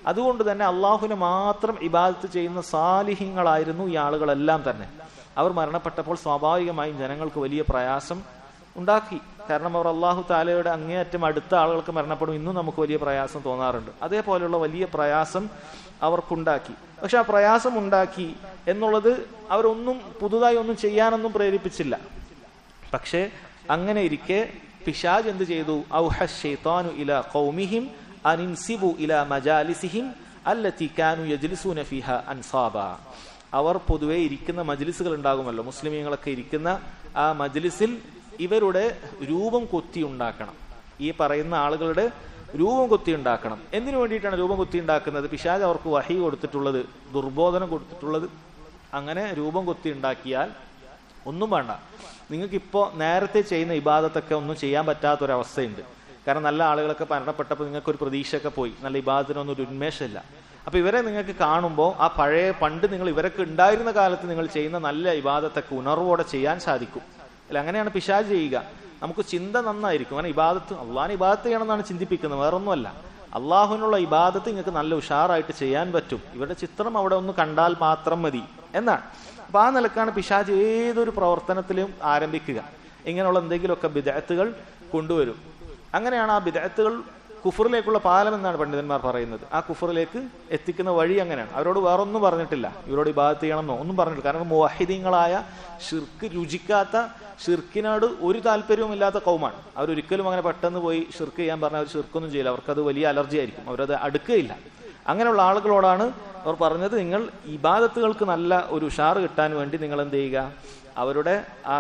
അതുകൊണ്ട് തന്നെ അള്ളാഹുവിനെ മാത്രം ഇബാദത്ത് ചെയ്യുന്ന സാലിഹ്യങ്ങളായിരുന്നു ഈ ആളുകളെല്ലാം തന്നെ അവർ മരണപ്പെട്ടപ്പോൾ സ്വാഭാവികമായും ജനങ്ങൾക്ക് വലിയ പ്രയാസം ഉണ്ടാക്കി കാരണം അവർ അള്ളാഹു താലയുടെ അങ്ങേയറ്റം അടുത്ത ആളുകൾക്ക് മരണപ്പെടും ഇന്നും നമുക്ക് വലിയ പ്രയാസം തോന്നാറുണ്ട് അതേപോലെയുള്ള വലിയ പ്രയാസം അവർക്കുണ്ടാക്കി പക്ഷെ ആ പ്രയാസം ഉണ്ടാക്കി എന്നുള്ളത് അവരൊന്നും പുതുതായി ഒന്നും ചെയ്യാനൊന്നും പ്രേരിപ്പിച്ചില്ല പക്ഷേ അങ്ങനെ ഇരിക്കെ പിശാജ് എന്ത് ചെയ്തു ഔഹ ഷൈത്താനു ഇല ഖൗമിഹിം അനിൻസിബു ഇല മജാലിസിഹിം അല്ലത്തി കാനു യജ്ലിസൂന ഫിഹ അൻസാബ അവർ പൊതുവെ ഇരിക്കുന്ന മജ്ലിസുകൾ ഉണ്ടാകുമല്ലോ മുസ്ലിമീങ്ങളൊക്കെ ഇരിക്കുന്ന ആ മജ്ലിസിൽ ഇവരുടെ രൂപം കൊത്തി ഉണ്ടാക്കണം ഈ പറയുന്ന ആളുകളുടെ രൂപം കൊത്തി ഉണ്ടാക്കണം എന്തിനു വേണ്ടിയിട്ടാണ് രൂപം കൊത്തി ഉണ്ടാക്കുന്നത് പിശാജ് അവർക്ക് വഹി കൊടുത്തിട്ടുള്ളത് ദുർബോധനം കൊടുത്തിട്ടുള്ളത് അങ്ങനെ രൂപം കൊത്തി ഉണ്ടാക്കിയാൽ ഒന്നും വേണ്ട നിങ്ങൾക്ക് ഇപ്പോൾ നേരത്തെ ചെയ്യുന്ന ഇബാദത്തൊക്കെ ഒന്നും ചെയ്യാൻ പറ്റാത്തൊരവസ്ഥയുണ്ട് കാരണം നല്ല ആളുകളൊക്കെ മരണപ്പെട്ടപ്പോൾ നിങ്ങൾക്ക് ഒരു പ്രതീക്ഷയൊക്കെ പോയി നല്ല ഇബാദത്തിനൊന്നും ഒരു ഉന്മേഷമില്ല അപ്പൊ ഇവരെ നിങ്ങൾക്ക് കാണുമ്പോൾ ആ പഴയ പണ്ട് നിങ്ങൾ ഇവരൊക്കെ ഉണ്ടായിരുന്ന കാലത്ത് നിങ്ങൾ ചെയ്യുന്ന നല്ല ഇബാദത്തൊക്കെ ഉണർവോടെ ചെയ്യാൻ സാധിക്കും അല്ല അങ്ങനെയാണ് പിശാജ് ചെയ്യുക നമുക്ക് ചിന്ത നന്നായിരിക്കും അങ്ങനെ ഇബാദത്ത് അള്ളാഹാൻ ഇബാദത്ത് ചെയ്യണമെന്നാണ് ചിന്തിപ്പിക്കുന്നത് വേറൊന്നുമല്ല അള്ളാഹുവിനുള്ള ഇബാദത്ത് നിങ്ങൾക്ക് നല്ല ഉഷാറായിട്ട് ചെയ്യാൻ പറ്റും ഇവരുടെ ചിത്രം അവിടെ ഒന്ന് കണ്ടാൽ മാത്രം മതി എന്നാണ് അപ്പൊ ആ നിലക്കാണ് പിശാജ് ഏതൊരു പ്രവർത്തനത്തിലും ആരംഭിക്കുക ഇങ്ങനെയുള്ള എന്തെങ്കിലുമൊക്കെ വിദഗ്ധകൾ കൊണ്ടുവരും അങ്ങനെയാണ് ആ വിദഗ്ധകൾ കുഫറിലേക്കുള്ള പാലം എന്നാണ് പണ്ഡിതന്മാർ പറയുന്നത് ആ കുഫറിലേക്ക് എത്തിക്കുന്ന വഴി അങ്ങനെയാണ് അവരോട് വേറൊന്നും പറഞ്ഞിട്ടില്ല ഇവരോട് ഇബാദത്ത് ചെയ്യണമെന്നോ ഒന്നും പറഞ്ഞിട്ടില്ല കാരണം മുവാഹിദീങ്ങളായ ഷിർക്ക് രുചിക്കാത്ത ഷിർക്കിനോട് ഒരു താല്പര്യവും ഇല്ലാത്ത കൗമാണ് അവരൊരിക്കലും അങ്ങനെ പെട്ടെന്ന് പോയി ഷിർക്ക് ചെയ്യാൻ പറഞ്ഞാൽ അവർ ഷിർക്കൊന്നും ചെയ്യില്ല അവർക്കത് വലിയ അലർജി ആയിരിക്കും അവരത് അടുക്കുകയില്ല അങ്ങനെയുള്ള ആളുകളോടാണ് അവർ പറഞ്ഞത് നിങ്ങൾ ഇബാദത്തുകൾക്ക് നല്ല ഒരു ഉഷാറ് കിട്ടാൻ വേണ്ടി നിങ്ങൾ എന്ത് ചെയ്യുക അവരുടെ ആ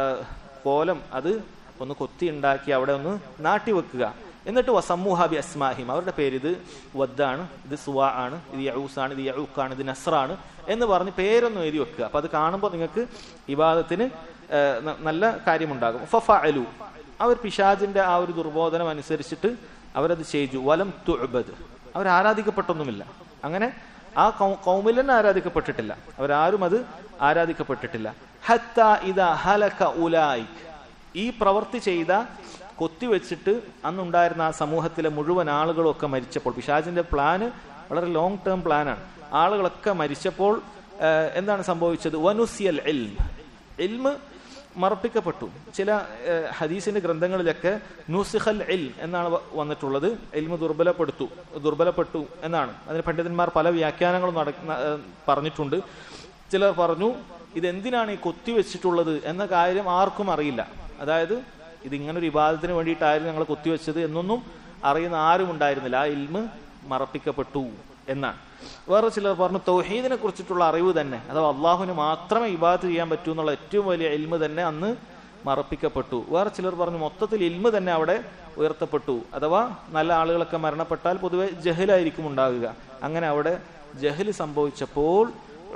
കോലം അത് ഒന്ന് കൊത്തി ഉണ്ടാക്കി അവിടെ ഒന്ന് നാട്ടി വെക്കുക എന്നിട്ട് വസമ്മൂഹാബി അസ്മാഹിം അവരുടെ പേര് ഇത് വദ്ദാണ് ഇത് സുവാ ആണ് ഇത് യഊസാണ് ഇത് യഊക്കാണ് ഇത് നസ്രാണ് എന്ന് പറഞ്ഞ് പേരൊന്നും എഴുതി വെക്കുക അപ്പൊ അത് കാണുമ്പോൾ നിങ്ങൾക്ക് ഇബാദത്തിന് നല്ല കാര്യമുണ്ടാകും ഫഫ അലു അവർ പിശാജിന്റെ ആ ഒരു ദുർബോധനം അനുസരിച്ചിട്ട് അവരത് ചെയ്തു വലം തുഅബദ് അവർ ആരാധിക്കപ്പെട്ടൊന്നുമില്ല അങ്ങനെ ആ കൗമിൽ തന്നെ ആരാധിക്കപ്പെട്ടിട്ടില്ല അവരാരും അത് ആരാധിക്കപ്പെട്ടിട്ടില്ല ഹത്ത ഇത ഹലക ഉലായിക് ഈ പ്രവൃത്തി ചെയ്ത കൊത്തിവെച്ചിട്ട് അന്നുണ്ടായിരുന്ന ആ സമൂഹത്തിലെ മുഴുവൻ ആളുകളും ഒക്കെ മരിച്ചപ്പോൾ പിശാജിന്റെ പ്ലാന് വളരെ ലോങ് ടേം പ്ലാനാണ് ആളുകളൊക്കെ മരിച്ചപ്പോൾ എന്താണ് സംഭവിച്ചത് വനുസിയൽ എൽം എൽമ് മറപ്പിക്കപ്പെട്ടു ചില ഹദീസിന്റെ ഗ്രന്ഥങ്ങളിലൊക്കെ നുസിഖൽ എൽ എന്നാണ് വന്നിട്ടുള്ളത് എൽമ് ദുർബലപ്പെടുത്തു ദുർബലപ്പെട്ടു എന്നാണ് അതിന് പണ്ഡിതന്മാർ പല വ്യാഖ്യാനങ്ങളും നട പറഞ്ഞിട്ടുണ്ട് ചിലർ പറഞ്ഞു ഇതെന്തിനാണ് ഈ കൊത്തിവെച്ചിട്ടുള്ളത് എന്ന കാര്യം ആർക്കും അറിയില്ല അതായത് ഇത് ഇങ്ങനെ ഒരു വിവാദത്തിന് വേണ്ടിയിട്ടായിരുന്നു ഞങ്ങൾ കൊത്തിവെച്ചത് എന്നൊന്നും അറിയുന്ന ആരും ഉണ്ടായിരുന്നില്ല ആ ഇൽമ് മറപ്പിക്കപ്പെട്ടു എന്നാണ് വേറെ ചിലർ പറഞ്ഞു തൗഹീദിനെ കുറിച്ചിട്ടുള്ള അറിവ് തന്നെ അഥവാ അള്ളാഹുവിന് മാത്രമേ ഇബാദത്ത് ചെയ്യാൻ പറ്റൂ എന്നുള്ള ഏറ്റവും വലിയ ഇൽമ് തന്നെ അന്ന് മറപ്പിക്കപ്പെട്ടു വേറെ ചിലർ പറഞ്ഞു മൊത്തത്തിൽ ഇൽമ് തന്നെ അവിടെ ഉയർത്തപ്പെട്ടു അഥവാ നല്ല ആളുകളൊക്കെ മരണപ്പെട്ടാൽ പൊതുവെ ജഹലായിരിക്കും ഉണ്ടാകുക അങ്ങനെ അവിടെ ജഹല് സംഭവിച്ചപ്പോൾ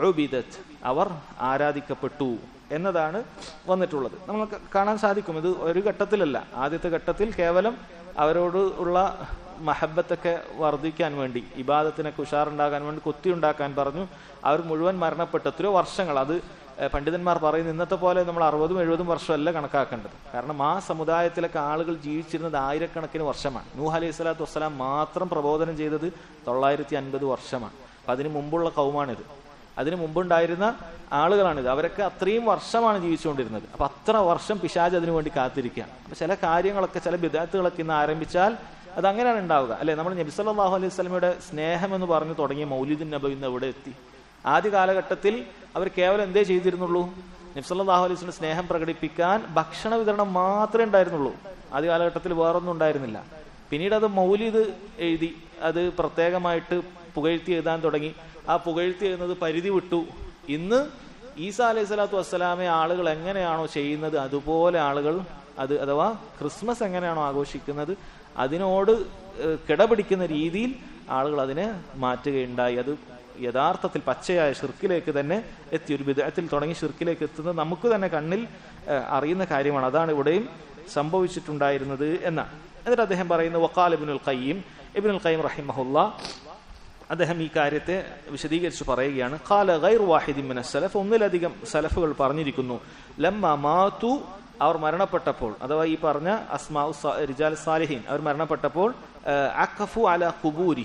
അവർ ആരാധിക്കപ്പെട്ടു എന്നതാണ് വന്നിട്ടുള്ളത് നമുക്ക് കാണാൻ സാധിക്കും ഇത് ഒരു ഘട്ടത്തിലല്ല ആദ്യത്തെ ഘട്ടത്തിൽ കേവലം അവരോട് ഉള്ള മഹബത്തൊക്കെ വർദ്ധിക്കാൻ വേണ്ടി ഇബാദത്തിനൊക്കെ ഉഷാറുണ്ടാകാൻ വേണ്ടി കൊത്തി ഉണ്ടാക്കാൻ പറഞ്ഞു അവർ മുഴുവൻ മരണപ്പെട്ടു എത്രയോ വർഷങ്ങൾ അത് പണ്ഡിതന്മാർ പറയുന്ന ഇന്നത്തെ പോലെ നമ്മൾ അറുപതും എഴുപതും വർഷമല്ല കണക്കാക്കേണ്ടത് കാരണം ആ സമുദായത്തിലൊക്കെ ആളുകൾ ജീവിച്ചിരുന്നത് ആയിരക്കണക്കിന് വർഷമാണ് നൂഹ് അലൈഹി സ്വലാത്തു വസ്സലാം മാത്രം പ്രബോധനം ചെയ്തത് തൊള്ളായിരത്തി അൻപത് വർഷമാണ് അപ്പൊ അതിന് മുമ്പുള്ള കൗമാണിത് അതിനു മുമ്പുണ്ടായിരുന്ന ആളുകളാണിത് അവരൊക്കെ അത്രയും വർഷമാണ് ജീവിച്ചുകൊണ്ടിരുന്നത് അപ്പൊ അത്ര വർഷം പിശാജ് അതിനു വേണ്ടി കാത്തിരിക്കുകയാണ് അപ്പൊ ചില കാര്യങ്ങളൊക്കെ ചില വിദ്യാർത്ഥികളൊക്കെ ഇന്ന് ആരംഭിച്ചാൽ അത് അങ്ങനെയാണ് ഉണ്ടാവുക അല്ലെ നമ്മൾ നബി സല്ലല്ലാഹു അലൈഹി സ്വലമയുടെ സ്നേഹം എന്ന് പറഞ്ഞു തുടങ്ങിയ മൗലിദുൻ നബി ഇന്ന് എവിടെ എത്തി ആദ്യ കാലഘട്ടത്തിൽ അവർ കേവലം എന്തേ ചെയ്തിരുന്നുള്ളൂ നബി സല്ലല്ലാഹു അലൈഹി സ്വലം സ്നേഹം പ്രകടിപ്പിക്കാൻ ഭക്ഷണ വിതരണം മാത്രമേ ഉണ്ടായിരുന്നുള്ളൂ ആദ്യ കാലഘട്ടത്തിൽ വേറൊന്നും ഉണ്ടായിരുന്നില്ല പിന്നീട് അത് മൗലിദ് എഴുതി അത് പ്രത്യേകമായിട്ട് പുകഴ്ത്തി എഴുതാൻ തുടങ്ങി ആ പുകഴ്ത്തി എഴുതുന്നത് പരിധി വിട്ടു ഇന്ന് ഈസ അലൈഹി സ്വലാത്തു വസ്സലാമെ ആളുകൾ എങ്ങനെയാണോ ചെയ്യുന്നത് അതുപോലെ ആളുകൾ അത് അഥവാ ക്രിസ്മസ് എങ്ങനെയാണോ ആഘോഷിക്കുന്നത് അതിനോട് കിടപിടിക്കുന്ന രീതിയിൽ ആളുകൾ അതിനെ മാറ്റുകയുണ്ടായി അത് യഥാർത്ഥത്തിൽ പച്ചയായ ഷിർക്കിലേക്ക് തന്നെ എത്തി ഒരു വിധത്തിൽ തുടങ്ങി ഷിർക്കിലേക്ക് എത്തുന്നത് നമുക്ക് തന്നെ കണ്ണിൽ അറിയുന്ന കാര്യമാണ് അതാണ് ഇവിടെയും സംഭവിച്ചിട്ടുണ്ടായിരുന്നത് എന്നാണ് എന്നിട്ട് അദ്ദേഹം പറയുന്നു വക്കാൽ ഇബിനുൽ ഖയ്യം ഇബിനുൽ ഖയ്യം റഹിമഹുല്ല അദ്ദേഹം ഈ കാര്യത്തെ വിശദീകരിച്ച് പറയുകയാണ് ഖാല ഗൈർ വാഹിദി മിന സലഫ് ഒന്നിലധികം സലഫുകൾ പറഞ്ഞിരിക്കുന്നു ലമ്മ മാതു അവർ മരണപ്പെട്ടപ്പോൾ അഥവാ ഈ പറഞ്ഞ അസ്മാ റിജാൽ സാലിഹിൻ അവർ മരണപ്പെട്ടപ്പോൾ അക്കഫു അല കുബൂരിഹിം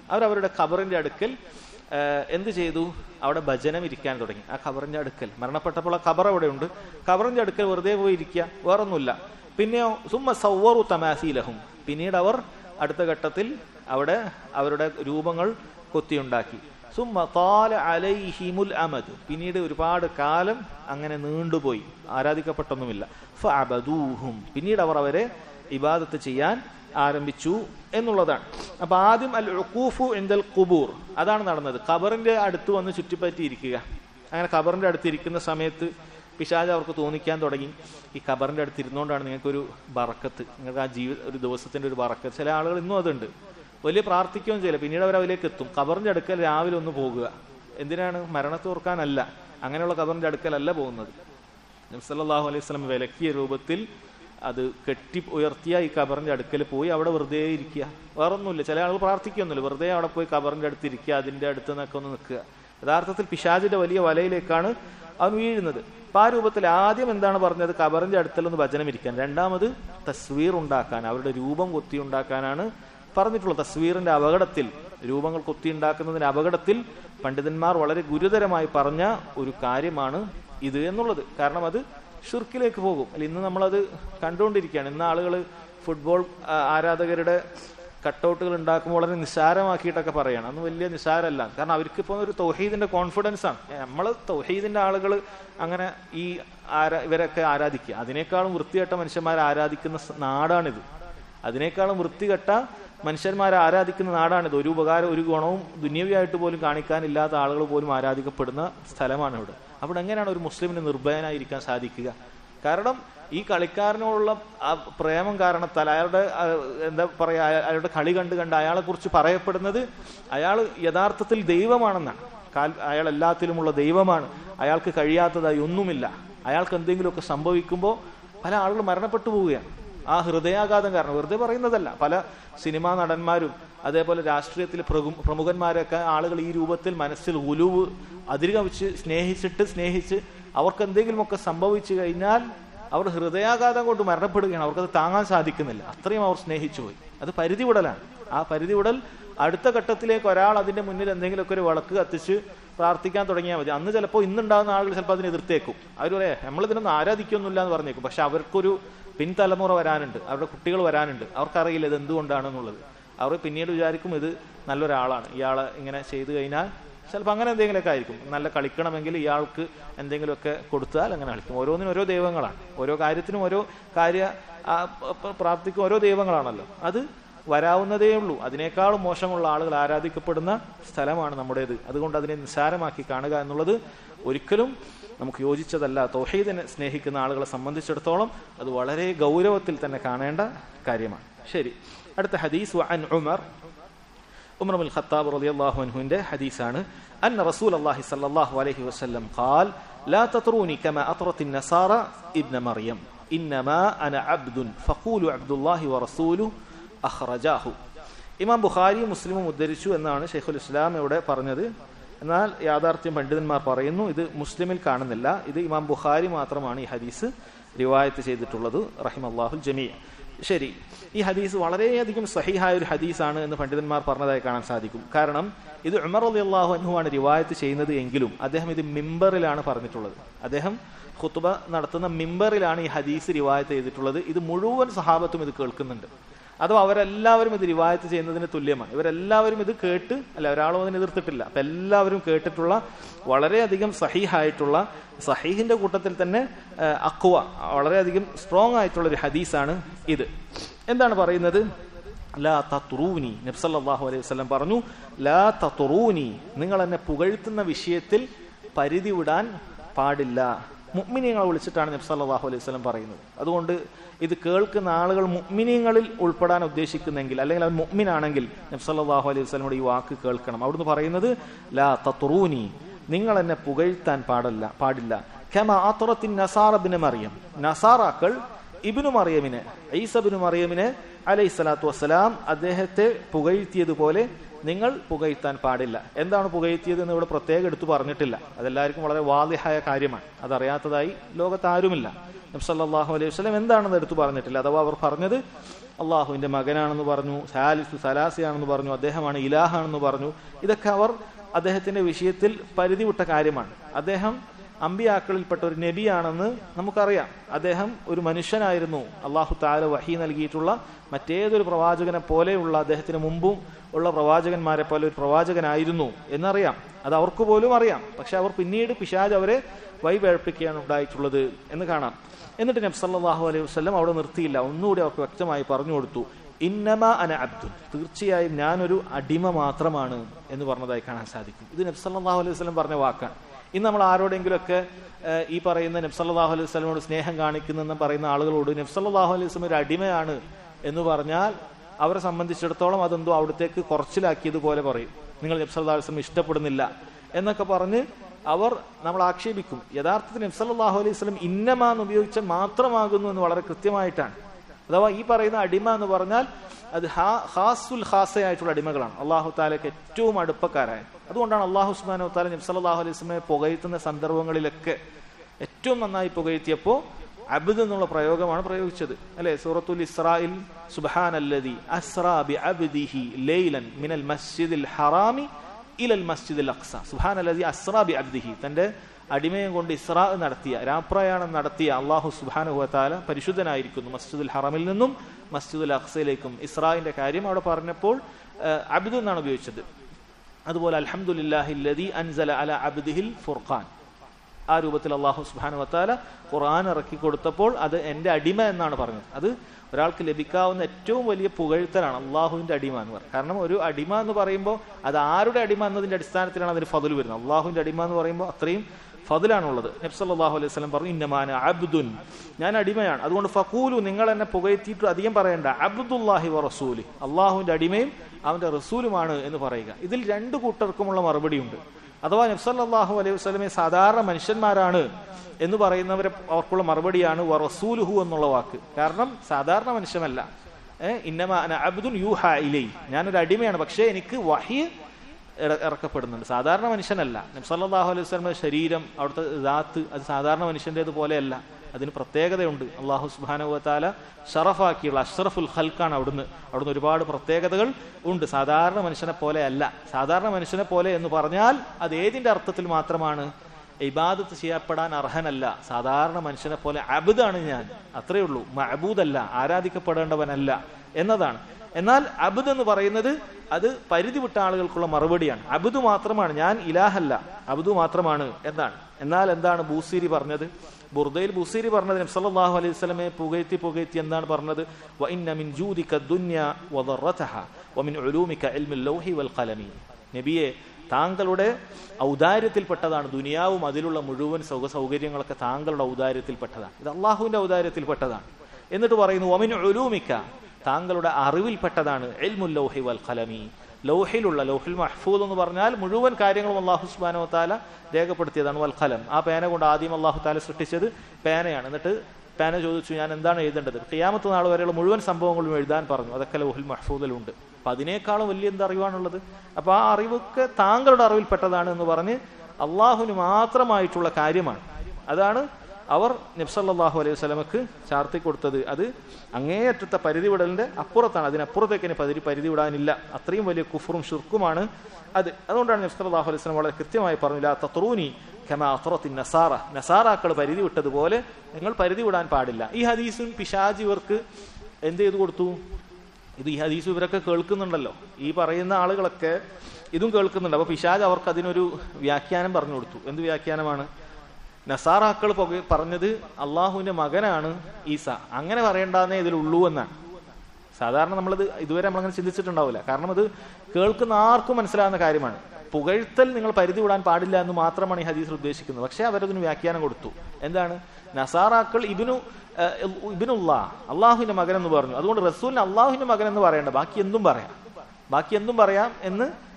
അവരവരുടെ ഖബറിന്റെ അടുക്കൽ ഏഹ്, എന്ത് ചെയ്തു അവിടെ ഭജനം ഇരിക്കാൻ തുടങ്ങി ആ ഖബറിന്റെ അടുക്കൽ മരണപ്പെട്ടപ്പോൾ ആ ഖബർ അവിടെ ഉണ്ട് ഖബറിന്റെ അടുക്കൽ വെറുതെ പോയി ഇരിക്കുക വേറൊന്നുമില്ല പിന്നെയോ സുമ്മ സൗവറു തമാസീലഹും പിന്നീട് അവർ അടുത്ത ഘട്ടത്തിൽ അവിടെ അവരുടെ രൂപങ്ങൾ കൊത്തിയുണ്ടാക്കി സുമ്മ താല അലൈഹിമുൽ അമദ് പിന്നീട് ഒരുപാട് കാലം അങ്ങനെ നീണ്ടുപോയി ആരാധിക്കപ്പെട്ടൊന്നുമില്ല ഫഅബദൂഹും പിന്നീട് അവർ അവരെ ഇബാദത്ത് ചെയ്യാൻ ആരംഭിച്ചു എന്നുള്ളതാണ് അപ്പൊ ആദ്യം അൽ ഉഖൂഫു എന്തൽ കുബൂർ അതാണ് നടന്നത് ഖബറിന്റെ അടുത്ത് വന്ന് ചുറ്റിപ്പറ്റിയിരിക്കുക അങ്ങനെ ഖബറിന്റെ അടുത്ത് ഇരിക്കുന്ന സമയത്ത് പിശാജ് അവർക്ക് തോന്നിക്കാൻ തുടങ്ങി ഈ ഖബറിന്റെ അടുത്ത് ഇരുന്നുകൊണ്ടാണ് നിങ്ങൾക്കൊരു ബറക്കത്ത് നിങ്ങൾക്ക് ആ ജീവിത ഒരു ദിവസത്തിന്റെ ഒരു ബറക്കത്ത് ചില ആളുകൾ ഇന്നും അതുണ്ട് വലിയ പ്രാർത്ഥിക്കുകയും ചെയ്യില്ല പിന്നീട് അവർ അതിലേക്ക് എത്തും ഖബറിന്റെ അടുക്കൽ രാവിലെ ഒന്ന് പോകുക എന്തിനാണ് മരണത്തെ ഓർക്കാനല്ല അങ്ങനെയുള്ള ഖബറിന്റെ അടുക്കലല്ല പോകുന്നത് നബ്സല്ലാഹു അലൈഹി സ്വലം വിലക്കിയ രൂപത്തിൽ അത് കെട്ടി ഉയർത്തിയ ഈ ഖബറിന്റെ അടുക്കൽ പോയി അവിടെ വെറുതെ ഇരിക്കുക വേറൊന്നുമില്ല ചില ആളുകൾ പ്രാർത്ഥിക്കൊന്നുമില്ല വെറുതെ അവിടെ പോയി ഖബറിന്റെ അടുത്ത് ഇരിക്കുക അതിന്റെ അടുത്ത് നിന്നൊക്കെ ഒന്ന് നിൽക്കുക യഥാർത്ഥത്തിൽ പിശാജിന്റെ വലിയ വലയിലേക്കാണ് അവൻ വീഴുന്നത് അപ്പൊ ആ രൂപത്തിൽ ആദ്യം എന്താണ് പറഞ്ഞത് ഖബറിന്റെ അടുത്തലൊന്ന് ഭജനം ഇരിക്കാൻ രണ്ടാമത് തസ്വീർ ഉണ്ടാക്കാൻ അവരുടെ രൂപം കൊത്തി ഉണ്ടാക്കാനാണ് പറഞ്ഞിട്ടുള്ളത് തസ്വീറിന്റെ അപകടത്തിൽ രൂപങ്ങൾ കൊത്തി ഉണ്ടാക്കുന്നതിന്റെ അപകടത്തിൽ പണ്ഡിതന്മാർ വളരെ ഗുരുതരമായി പറഞ്ഞ ഒരു കാര്യമാണ് ഇത് എന്നുള്ളത് കാരണം അത് ഷിർക്കിലേക്ക് പോകും അല്ല ഇന്ന് നമ്മളത് കണ്ടുകൊണ്ടിരിക്കുകയാണ് ഇന്ന് ആളുകൾ ഫുട്ബോൾ ആ, ആരാധകരുടെ കട്ടൗട്ടുകൾ ഉണ്ടാക്കുമ്പോൾ വളരെ നിസ്സാരമാക്കിയിട്ടൊക്കെ പറയണം അന്ന് വലിയ നിസ്സാരമല്ല കാരണം അവർക്ക് ഇപ്പോൾ ഒരു തൗഹീദിന്റെ കോൺഫിഡൻസ് ആണ് നമ്മൾ തൗഹീദിന്റെ ആളുകൾ അങ്ങനെ ഈ ആരാ ഇവരൊക്കെ ആരാധിക്കുക അതിനേക്കാളും വൃത്തികെട്ട മനുഷ്യന്മാരെ ആരാധിക്കുന്ന സ- നാടാണിത് അതിനേക്കാളും വൃത്തികെട്ട മനുഷ്യന്മാരെ ആരാധിക്കുന്ന നാടാണിത് ഒരു ഉപകാരം ഒരു ഗുണവും ദുന്യവിയായിട്ട് പോലും കാണിക്കാനില്ലാത്ത ആളുകൾ പോലും ആരാധിക്കപ്പെടുന്ന സ്ഥലമാണ് ഇവിടെ അവിടെ എങ്ങനെയാണ് ഒരു മുസ്ലിമിന് നിർഭയനായിരിക്കാൻ സാധിക്കുക കാരണം ഈ കളിക്കാരനോടുള്ള ആ പ്രേമം കാരണത്താൽ അയാളുടെ ആ, എന്താ പറയാ അയ- അയാളുടെ കളി കണ്ട് കണ്ട് അയാളെ കുറിച്ച് പറയപ്പെടുന്നത് അയാൾ യഥാർത്ഥത്തിൽ ദൈവമാണെന്നാണ് കാൽ അയാൾ എല്ലാത്തിലുമുള്ള ദൈവമാണ് അയാൾക്ക് കഴിയാത്തതായി ഒന്നുമില്ല അയാൾക്ക് എന്തെങ്കിലുമൊക്കെ സംഭവിക്കുമ്പോൾ പല ആളുകൾ മരണപ്പെട്ടു പോവുകയാണ് ആ ഹൃദയാഘാതം കാരണം വെറുതെ പറയുന്നതല്ല പല സിനിമാ നടന്മാരും അതേപോലെ രാഷ്ട്രീയത്തിലെ പ്രഗു- പ്രമുഖന്മാരൊക്കെ ആളുകൾ ഈ രൂപത്തിൽ മനസ്സിൽ ഉലുവ് അതിരുകവിച്ച് സ്നേഹിച്ചിട്ട് സ്നേഹിച്ച് അവർക്ക് എന്തെങ്കിലുമൊക്കെ സംഭവിച്ചു കഴിഞ്ഞാൽ അവർ ഹൃദയാഘാതം കൊണ്ട് മരണപ്പെടുകയാണ് അവർക്കത് താങ്ങാൻ സാധിക്കുന്നില്ല അത്രയും അവർ സ്നേഹിച്ചു പോയി അത് പരിധി വിടലാണ് ആ പരിധി വിടൽ അടുത്ത ഘട്ടത്തിലേക്ക് ഒരാൾ അതിന്റെ മുന്നിൽ എന്തെങ്കിലുമൊക്കെ ഒരു വിളക്ക് കത്തിച്ച് പ്രാർത്ഥിക്കാൻ തുടങ്ങിയാൽ മതി അന്ന് ചിലപ്പോൾ ഇന്നുണ്ടാകുന്ന ആളുകൾ ചിലപ്പോൾ അതിനെ എതിർത്തേക്കും അവർ പറയാം നമ്മളിതിനൊന്നും ആരാധിക്കൊന്നുമില്ല എന്ന് പറഞ്ഞേക്കും പക്ഷെ അവർക്കൊരു പിൻതലമുറ വരാനുണ്ട് അവരുടെ കുട്ടികൾ വരാനുണ്ട് അവർക്കറിയില്ല ഇത് എന്തുകൊണ്ടാണെന്നുള്ളത് അവർ പിന്നീട് വിചാരിക്കും ഇത് നല്ലൊരാളാണ് ഇയാളെ ഇങ്ങനെ ചെയ്തു കഴിഞ്ഞാൽ ചിലപ്പോൾ അങ്ങനെ എന്തെങ്കിലുമൊക്കെ ആയിരിക്കും നല്ല കളിക്കണമെങ്കിൽ ഇയാൾക്ക് എന്തെങ്കിലുമൊക്കെ കൊടുത്താൽ അങ്ങനെ കളിക്കും ഓരോന്നിനും ഓരോ ദൈവങ്ങളാണ് ഓരോ കാര്യത്തിനും ഓരോ കാര്യ ആ, പ- പ- പ്രാർത്ഥിക്കും ഓരോ ദൈവങ്ങളാണല്ലോ അത് വരാവുന്നതേ ഉള്ളൂ അതിനേക്കാളും മോശമുള്ള ആളുകൾ ആരാധിക്കപ്പെടുന്ന സ്ഥലമാണ് നമ്മുടേത് അതുകൊണ്ട് അതിനെ നിസ്സാരമാക്കി കാണുക എന്നുള്ളത് ഒരിക്കലും നമുക്ക് യോജിച്ചതല്ല തൗഹീദിനെ സ്നേഹിക്കുന്ന ആളുകളെ സംബന്ധിച്ചിടത്തോളം അത് വളരെ ഗൗരവത്തിൽ തന്നെ കാണേണ്ട കാര്യമാണ് ശരി അടുത്ത ഹദീസ് വഅൻ ഉമർ ഉമർ ബിൻ ഖത്താബ് റളിയല്ലാഹു അൻഹുവിന്റെ ഹദീസാണ് അന്ന റസൂൽ അല്ലാഹി സ്വല്ലല്ലാഹു അലൈഹി വസല്ലം ഖാൽ لا تطروني كما أطرت النصارى ابن مريم إنما أنا عبد فقولوا عبد الله ورسوله أخرجاه ഇമാം ബുഖാരി മുസ്ലിമും ഉദ്ധരിച്ചു എന്നാണ് ഷെയ്ഖുൽ ഇസ്ലാം ഇവിടെ പറഞ്ഞത് എന്നാൽ യാഥാർത്ഥ്യം പണ്ഡിതന്മാർ പറയുന്നു ഇത് മുസ്ലിമിൽ കാണുന്നില്ല ഇത് ഇമാം ബുഖാരി മാത്രമാണ് ഈ ഹദീസ് റിവായത്ത് ചെയ്തിട്ടുള്ളത് റഹിം അള്ളാഹുൽ ജമീ ശരി ഈ ഹദീസ് വളരെയധികം സഹിഹായ ഒരു ഹദീസാണ് എന്ന് പണ്ഡിതന്മാർ പറഞ്ഞതായി കാണാൻ സാധിക്കും കാരണം ഇത് ഉമർ അലി അള്ളാഹു അനുവാണ് റിവായത്ത് ചെയ്യുന്നത് എങ്കിലും അദ്ദേഹം ഇത് മിമ്പറിലാണ് പറഞ്ഞിട്ടുള്ളത് അദ്ദേഹം ഖുത്തുബ നടത്തുന്ന മിമ്പറിലാണ് ഈ ഹദീസ് റിവായത്ത് ചെയ്തിട്ടുള്ളത് ഇത് മുഴുവൻ സഹാബത്തും ഇത് കേൾക്കുന്നുണ്ട് അഥവാ അവരെല്ലാവരും ഇത് റിവായത്ത് ചെയ്യുന്നതിന് തുല്യമാണ് ഇവരെല്ലാവരും ഇത് കേട്ട് അല്ല ഒരാളും അതിനെ എതിർത്തിട്ടില്ല അപ്പൊ എല്ലാവരും കേട്ടിട്ടുള്ള വളരെയധികം സഹീഹായിട്ടുള്ള സഹീഹിന്റെ കൂട്ടത്തിൽ തന്നെ ആ, അക്വ വളരെയധികം സ്ട്രോങ് ആയിട്ടുള്ള ഒരു ഹദീസാണ് ഇത് എന്താണ് പറയുന്നത് ലാ തത്തുറൂനി നബ്സല്ലാഹു അലൈഹി വസല്ലം പറഞ്ഞു ലാ തത്തുറൂനി നിങ്ങൾ എന്നെ പുകഴ്ത്തുന്ന വിഷയത്തിൽ പരിധി വിടാൻ പാടില്ല മുഅ്മിനീങ്ങളെ വിളിച്ചിട്ടാണ് നബി സല്ലല്ലാഹു അലൈഹി വസല്ലം പറയുന്നത് അതുകൊണ്ട് ഇത് കേൾക്കുന്ന ആളുകൾ മുഅ്മിനീങ്ങളിൽ ഉൾപ്പെടാൻ ഉദ്ദേശിക്കുന്നെങ്കിൽ അല്ലെങ്കിൽ അവൻ മുഅ്മിനാണെങ്കിൽ നബി സല്ലല്ലാഹു അലൈഹി വസല്ലമയുടെ ഈ വാക്ക് കേൾക്കണം അവിടുന്ന് പറയുന്നത് ലാ തത്തുറൂനി നിങ്ങൾ എന്നെ പുകഴ്ത്താൻ പാടില്ല പാടില്ല കമ അത്തുറത്തിൻ നസാറ ബിൻ മറിയം നസാറാക്കൾ ഇബിനു മറിയമിനെ ഈസബിനു മറിയമിനെ അലൈഹി സ്വലാത്തു വസ്സലാം അദ്ദേഹത്തെ പുകഴ്ത്തിയതുപോലെ നിങ്ങൾ പുകഴ്ത്താൻ പാടില്ല എന്താണ് പുകഴ്ത്തിയത് എന്ന് ഇവിടെ പ്രത്യേകം എടുത്തു പറഞ്ഞിട്ടില്ല അതെല്ലാവർക്കും വളരെ വാദിഹായ കാര്യമാണ് അതറിയാത്തതായി ലോകത്ത് ആരുമില്ല നബ്സല്ലാഹു അലൈഹി വസ്ലം എന്താണെന്ന് എടുത്തു പറഞ്ഞിട്ടില്ല അഥവാ അവർ പറഞ്ഞത് അള്ളാഹുവിന്റെ മകനാണെന്ന് പറഞ്ഞു സാലിസു സലാസിയാണെന്ന് പറഞ്ഞു അദ്ദേഹമാണ് ഇലാഹാണെന്ന് പറഞ്ഞു ഇതൊക്കെ അവർ അദ്ദേഹത്തിന്റെ വിഷയത്തിൽ പരിധി വിട്ട കാര്യമാണ് അദ്ദേഹം അമ്പിയാക്കളിൽപ്പെട്ട ഒരു നബിയാണെന്ന് നമുക്കറിയാം അദ്ദേഹം ഒരു മനുഷ്യനായിരുന്നു അള്ളാഹു താല വഹി നൽകിയിട്ടുള്ള മറ്റേതൊരു പ്രവാചകനെ പോലെയുള്ള അദ്ദേഹത്തിന് മുമ്പും ഉള്ള പ്രവാചകന്മാരെ പോലെ ഒരു പ്രവാചകനായിരുന്നു എന്നറിയാം അത് അവർക്ക് പോലും അറിയാം പക്ഷെ അവർ പിന്നീട് പിശാജ് അവരെ വൈപഴപ്പിക്കുകയാണ് ഉണ്ടായിട്ടുള്ളത് എന്ന് കാണാം എന്നിട്ട് നബ്സല്ലാഹു അലൈഹി വസ്ലം അവിടെ നിർത്തിയില്ല ഒന്നുകൂടി അവർക്ക് വ്യക്തമായി പറഞ്ഞു കൊടുത്തു ഇന്നമ അന അബ്ദുൽ തീർച്ചയായും ഞാനൊരു അടിമ മാത്രമാണ് എന്ന് പറഞ്ഞതായി കാണാൻ സാധിക്കും ഇത് നബ്സല്ലാഹു അലൈഹി വസ്ലം പറഞ്ഞ വാക്കാണ് ഇന്ന് നമ്മൾ ആരോടെങ്കിലുമൊക്കെ ഈ പറയുന്ന നബ്സല്ലാഹു അലൈഹി വസ്ലമോട് സ്നേഹം കാണിക്കുന്നെന്ന് പറയുന്ന ആളുകളോട് നബ്സല്ലാഹു അലൈഹി വസ്ലം ഒരു അടിമയാണ് എന്ന് പറഞ്ഞാൽ അവരെ സംബന്ധിച്ചിടത്തോളം അതെന്തോ അവിടത്തേക്ക് കുറച്ചിലാക്കിയതുപോലെ പറയും നിങ്ങൾ നബ്സല്ലാഹു അലൈഹി വസ്ലം ഇഷ്ടപ്പെടുന്നില്ല എന്നൊക്കെ പറഞ്ഞ് അവർ നമ്മൾ ആക്ഷേപിക്കും യഥാർത്ഥത്തിൽ നബ്സല്ലാഹു അലൈഹി വസ്ലം ഇന്നമാന്ന് ഉപയോഗിച്ച മാത്രമാകുന്നു എന്ന് വളരെ കൃത്യമായിട്ടാണ് അഥവാ ഈ പറയുന്ന അടിമ എന്ന് പറഞ്ഞാൽ അത് ഹാസുൽ ഹാസയായിട്ടുള്ള അടിമകളാണ് അള്ളാഹു താലയ്ക്ക് ഏറ്റവും അടുപ്പക്കാരായ അതുകൊണ്ടാണ് അള്ളാഹു സുബാനു താല നബ്സല്ലാഹു അലൈഹി വസ്ലമെ പുകയത്തുന്ന സന്ദർഭങ്ങളിലൊക്കെ ഏറ്റവും നന്നായി പുകയത്തിയപ്പോൾ അബ്ദ് എന്നുള്ള പ്രയോഗമാണ് പ്രയോഗിച്ചത് അല്ലെ സൂറത്തുൽ ഇസ്രായിൽ സുബാൻ അല്ലദി അസ്റാ ബി അബ്ദിഹി ലൈലൻ മിനൽ മസ്ജിദിൽ ഹറാമി ഇലൽ മസ്ജിദിൽ അക്സ സുബാൻ അല്ലദി അസ്റാ ബി അബ്ദിഹി തന്റെ അടിമയം കൊണ്ട് ഇസ്രാ നടത്തിയ രാപ്രയാണം നടത്തിയ അള്ളാഹു സുബാനുഹത്താല പരിശുദ്ധനായിരിക്കുന്നു മസ്ജിദുൽ ഹറമിൽ നിന്നും മസ്ജിദുൽ അക്സയിലേക്കും ഇസ്രായിന്റെ കാര്യം അവിടെ പറഞ്ഞപ്പോൾ അബ്ദു എന്നാണ് ഉപയോഗിച്ചത് അതുപോലെ അലഹമുല്ലാഹില്ലദി അൻസല അല അബ്ദിഹിൽ ഫുർഖാൻ ആ രൂപത്തിൽ അള്ളാഹു സുബാനു വത്താല ഖുർആൻ ഇറക്കി കൊടുത്തപ്പോൾ അത് എന്റെ അടിമ എന്നാണ് പറഞ്ഞത് അത് ഒരാൾക്ക് ലഭിക്കാവുന്ന ഏറ്റവും വലിയ പുകഴ്ത്തലാണ് അള്ളാഹുവിന്റെ അടിമ എന്ന് പറയുന്നത് കാരണം ഒരു അടിമ എന്ന് പറയുമ്പോൾ അത് ആരുടെ അടിമ എന്നതിന്റെ അടിസ്ഥാനത്തിലാണ് അതിന് ഫതിൽ വരുന്നത് അള്ളാഹുവിന്റെ അടിമ എന്ന് പറയുമ്പോൾ അത്രയും ഫതിലാണുള്ളത് നബ്സല്ലാഹു അലൈഹി സ്വലം പറഞ്ഞു ഇന്നമാന അബ്ദുൻ ഞാൻ അടിമയാണ് അതുകൊണ്ട് ഫക്കൂലു നിങ്ങൾ എന്നെ പുകയത്തിയിട്ട് അധികം പറയണ്ട അബ്ദുല്ലാഹി വ റസൂലി അള്ളാഹുവിന്റെ അടിമയും അവന്റെ റസൂലുമാണ് എന്ന് പറയുക ഇതിൽ രണ്ടു കൂട്ടർക്കുമുള്ള മറുപടിയുണ്ട് അഥവാ നബ്സല്ലാഹു അലൈഹി വസ്ലമെ സാധാരണ മനുഷ്യന്മാരാണ് എന്ന് പറയുന്നവരെ അവർക്കുള്ള മറുപടിയാണ് വ റസൂലുഹു എന്നുള്ള വാക്ക് കാരണം സാധാരണ മനുഷ്യനല്ല ഏഹ് ഇന്നമാ അബ്ദുൻ യൂഹ ഇലൈ ഞാനൊരു അടിമയാണ് പക്ഷേ എനിക്ക് വഹി ഇറക്കപ്പെടുന്നുണ്ട് സാധാരണ മനുഷ്യനല്ല നബ്സല്ലാഹു അലൈഹി വസ്ലമയുടെ ശരീരം അവിടുത്തെ ദാത്ത് അത് സാധാരണ മനുഷ്യൻ്റേത് പോലെയല്ല അതിന് പ്രത്യേകതയുണ്ട് അള്ളാഹു സുബാനുവത്താല ഷറഫാക്കിയുള്ള അഷ്റഫുൽ ഹൽക്കാണ് അവിടുന്ന് അവിടുന്ന് ഒരുപാട് പ്രത്യേകതകൾ ഉണ്ട് സാധാരണ മനുഷ്യനെ പോലെ അല്ല സാധാരണ മനുഷ്യനെ പോലെ എന്ന് പറഞ്ഞാൽ അത് ഏതിന്റെ അർത്ഥത്തിൽ മാത്രമാണ് ഇബാദത്ത് ചെയ്യപ്പെടാൻ അർഹനല്ല സാധാരണ മനുഷ്യനെ പോലെ അബുദാണ് ഞാൻ അത്രയേ ഉള്ളൂ മഅബൂദല്ല ആരാധിക്കപ്പെടേണ്ടവനല്ല എന്നതാണ് എന്നാൽ അബുദ് എന്ന് പറയുന്നത് അത് പരിധി വിട്ട ആളുകൾക്കുള്ള മറുപടിയാണ് അബുദ് മാത്രമാണ് ഞാൻ ഇലാഹല്ല അബുദ് മാത്രമാണ് എന്നാണ് എന്നാൽ എന്താണ് ബൂസീരി പറഞ്ഞത് ബുർദയിൽ ബുസീരി പറഞ്ഞത് നബ്സല്ലാഹു അലൈഹി സ്വലമെ പുകഴ്ത്തി പുകഴ്ത്തി എന്താണ് പറഞ്ഞത് മിൻ ജൂദിക ദുന്യ വദറതഹ വമിൻ ഉലൂമിക ഇൽമുൽ ലൗഹി വൽ ഖലമി നബിയെ താങ്കളുടെ ഔദാര്യത്തിൽപ്പെട്ടതാണ് ദുനിയാവും അതിലുള്ള മുഴുവൻ സൗക സൗകര്യങ്ങളൊക്കെ താങ്കളുടെ ഔദാര്യത്തിൽപ്പെട്ടതാണ് ഇത് അള്ളാഹുവിന്റെ ഔദാര്യത്തിൽപ്പെട്ടതാണ് എന്നിട്ട് പറയുന്നു ഒമിൻ ഉലൂമിക്ക താങ്കളുടെ അറിവിൽപ്പെട്ടതാണ് എൽമുൽ ലൗഹി വൽ ഖലമി ലൗഹിലുള്ള ലൗഹിൽ മഹ്ഫൂദ് എന്ന് പറഞ്ഞാൽ മുഴുവൻ കാര്യങ്ങളും അള്ളാഹു സുബാനോ താല രേഖപ്പെടുത്തിയതാണ് വൽ ഖലം ആ പേന കൊണ്ട് ആദ്യം അള്ളാഹു താല സൃഷ്ടിച്ചത് പേനയാണ് എന്നിട്ട് പേന ചോദിച്ചു ഞാൻ എന്താണ് എഴുതേണ്ടത് ഖിയാമത്ത് നാൾ വരെയുള്ള മുഴുവൻ സംഭവങ്ങളും എഴുതാൻ പറഞ്ഞു അതൊക്കെ ലൗഹിൽ മഹ്ഫൂദിലുണ്ട് അപ്പൊ അതിനേക്കാളും വലിയ എന്ത് അറിവാണുള്ളത് അപ്പൊ ആ അറിവൊക്കെ താങ്കളുടെ അറിവിൽപ്പെട്ടതാണ് എന്ന് പറഞ്ഞ് അള്ളാഹുവിന് മാത്രമായിട്ടുള്ള കാര്യമാണ് അതാണ് അവർ നബ്സല്ലാഹു അലൈഹി വസ്ലമക്ക് ചാർത്തി കൊടുത്തത് അത് അങ്ങേയറ്റത്തെ പരിധി വിടലിന്റെ അപ്പുറത്താണ് അതിനപ്പുറത്തേക്ക് ഇനി പരിധി പരിധി വിടാനില്ല അത്രയും വലിയ കുഫറും ഷുർക്കുമാണ് അത് അതുകൊണ്ടാണ് നബ്സല്ലാഹു അലൈഹി വസ്ലം വളരെ കൃത്യമായി പറഞ്ഞില്ല തത്രൂനി ഖമാത്രത്തിൻ നസാറ നസാറാക്കൾ പരിധി വിട്ടതുപോലെ നിങ്ങൾ പരിധി വിടാൻ പാടില്ല ഈ ഹദീസും പിശാജ് ഇവർക്ക് എന്ത് ചെയ്തു കൊടുത്തു ഇത് ഈ ഹദീസ് ഇവരൊക്കെ കേൾക്കുന്നുണ്ടല്ലോ ഈ പറയുന്ന ആളുകളൊക്കെ ഇതും കേൾക്കുന്നുണ്ട് അപ്പൊ പിശാജ് അവർക്ക് അതിനൊരു വ്യാഖ്യാനം പറഞ്ഞു കൊടുത്തു എന്ത് വ്യാഖ്യാനമാണ് നസാറാക്കൾ പറഞ്ഞത് അള്ളാഹുവിന്റെ മകനാണ് ഈസ അങ്ങനെ പറയേണ്ടെന്നേ ഇതിലുള്ളൂ എന്നാണ് സാധാരണ നമ്മളത് ഇതുവരെ നമ്മളങ്ങനെ ചിന്തിച്ചിട്ടുണ്ടാവില്ല കാരണം അത് കേൾക്കുന്ന ആർക്കും മനസ്സിലാകുന്ന കാര്യമാണ് പുകഴ്ത്തൽ നിങ്ങൾ പരിധി വിടാൻ പാടില്ല എന്ന് മാത്രമാണ് ഈ ഹദീസ് ഉദ്ദേശിക്കുന്നത് പക്ഷെ അവരതിന് വ്യാഖ്യാനം കൊടുത്തു എന്താണ് നസാറാക്കൾ ഇബിനു ഇബിനുള്ള അള്ളാഹുവിന്റെ മകൻ എന്ന് പറഞ്ഞു അതുകൊണ്ട് റസൂലിന് അള്ളാഹുവിന്റെ മകൻ എന്ന് പറയണ്ട ബാക്കി എന്തും പറയാം ബാക്കി എന്തും പറയാം എന്ന്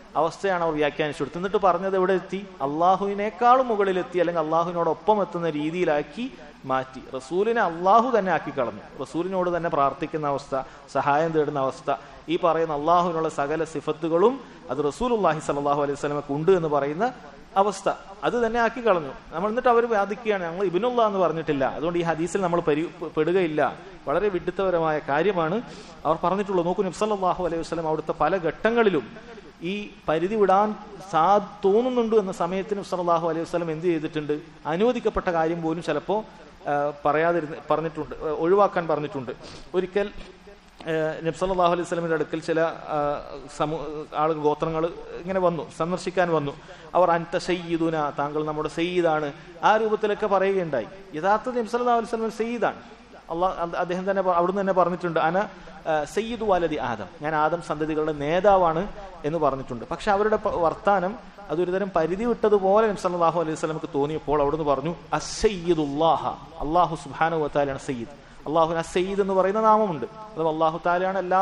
അവസ്ഥയാണ് അവർ വ്യാഖ്യാനിച്ചു കൊടുത്തത് എന്നിട്ട് പറഞ്ഞത് എവിടെ എത്തി അള്ളാഹുവിനേക്കാളും മുകളിലെത്തി അല്ലെങ്കിൽ അള്ളാഹുവിനോടൊപ്പം എത്തുന്ന രീതിയിലാക്കി മാറ്റി റസൂലിനെ അള്ളാഹു തന്നെ ആക്കി കളഞ്ഞു റസൂലിനോട് തന്നെ പ്രാർത്ഥിക്കുന്ന അവസ്ഥ സഹായം തേടുന്ന അവസ്ഥ ഈ പറയുന്ന അള്ളാഹുവിനുള്ള സകല സിഫത്തുകളും അത് റസൂൽ അള്ളാഹി സലാഹു അലൈഹി സ്വലമക്ക് ഉണ്ട് എന്ന് പറയുന്ന അവസ്ഥ അത് തന്നെ ആക്കി കളഞ്ഞു നമ്മൾ എന്നിട്ട് അവർ വാദിക്കുകയാണ് ഞങ്ങൾ ഇബിനുള്ള എന്ന് പറഞ്ഞിട്ടില്ല അതുകൊണ്ട് ഈ ഹദീസിൽ നമ്മൾ പരി പെടുകയില്ല വളരെ വിഡിത്തപരമായ കാര്യമാണ് അവർ പറഞ്ഞിട്ടുള്ളത് നോക്കൂ നബ്സല്ലാഹു അലൈഹി വസ്ലം അവിടുത്തെ പല ഘട്ടങ്ങളിലും ഈ പരിധി വിടാൻ സാ തോന്നുന്നുണ്ട് എന്ന സമയത്തിന് സല്ലാഹു അലൈഹി വസ്ലം എന്ത് ചെയ്തിട്ടുണ്ട് അനുവദിക്കപ്പെട്ട കാര്യം പോലും ചിലപ്പോൾ പറയാതിരുന്ന് പറഞ്ഞിട്ടുണ്ട് ഒഴിവാക്കാൻ പറഞ്ഞിട്ടുണ്ട് ഒരിക്കൽ നബ്സല്ലാഹു അലൈഹി സ്വലമിന്റെ അടുക്കൽ ചില സമൂ ആളുകൾ ഗോത്രങ്ങൾ ഇങ്ങനെ വന്നു സന്ദർശിക്കാൻ വന്നു അവർ അൻത സയ്യിദുന താങ്കൾ നമ്മുടെ സയ്യിദാണ് ആ രൂപത്തിലൊക്കെ പറയുകയുണ്ടായി യഥാർത്ഥത്തിൽ നബ്സല്ലാ അലൈഹി സ്വലം സയ്യിദാണ് അള്ളാഹ് അദ്ദേഹം തന്നെ അവിടുന്ന് തന്നെ പറഞ്ഞിട്ടുണ്ട് അന സയ്യിദ് വാലതി ആദം ഞാൻ ആദം സന്തതികളുടെ നേതാവാണ് എന്ന് പറഞ്ഞിട്ടുണ്ട് പക്ഷെ അവരുടെ വർത്താനം അതൊരു തരം പരിധി വിട്ടതുപോലെ നബ്സല്ലാഹു അലൈഹി സ്വലമക്ക് തോന്നിയപ്പോൾ അവിടുന്ന് പറഞ്ഞു അസയ്യിദുല്ലാഹ അള്ളാഹു സുബാനു വത്താലാണ് സയ്യിദ് അള്ളാഹുന സയ്യിദ് എന്ന് പറയുന്ന നാമമുണ്ട് അത് അള്ളാഹു താലയാണ് എല്ലാ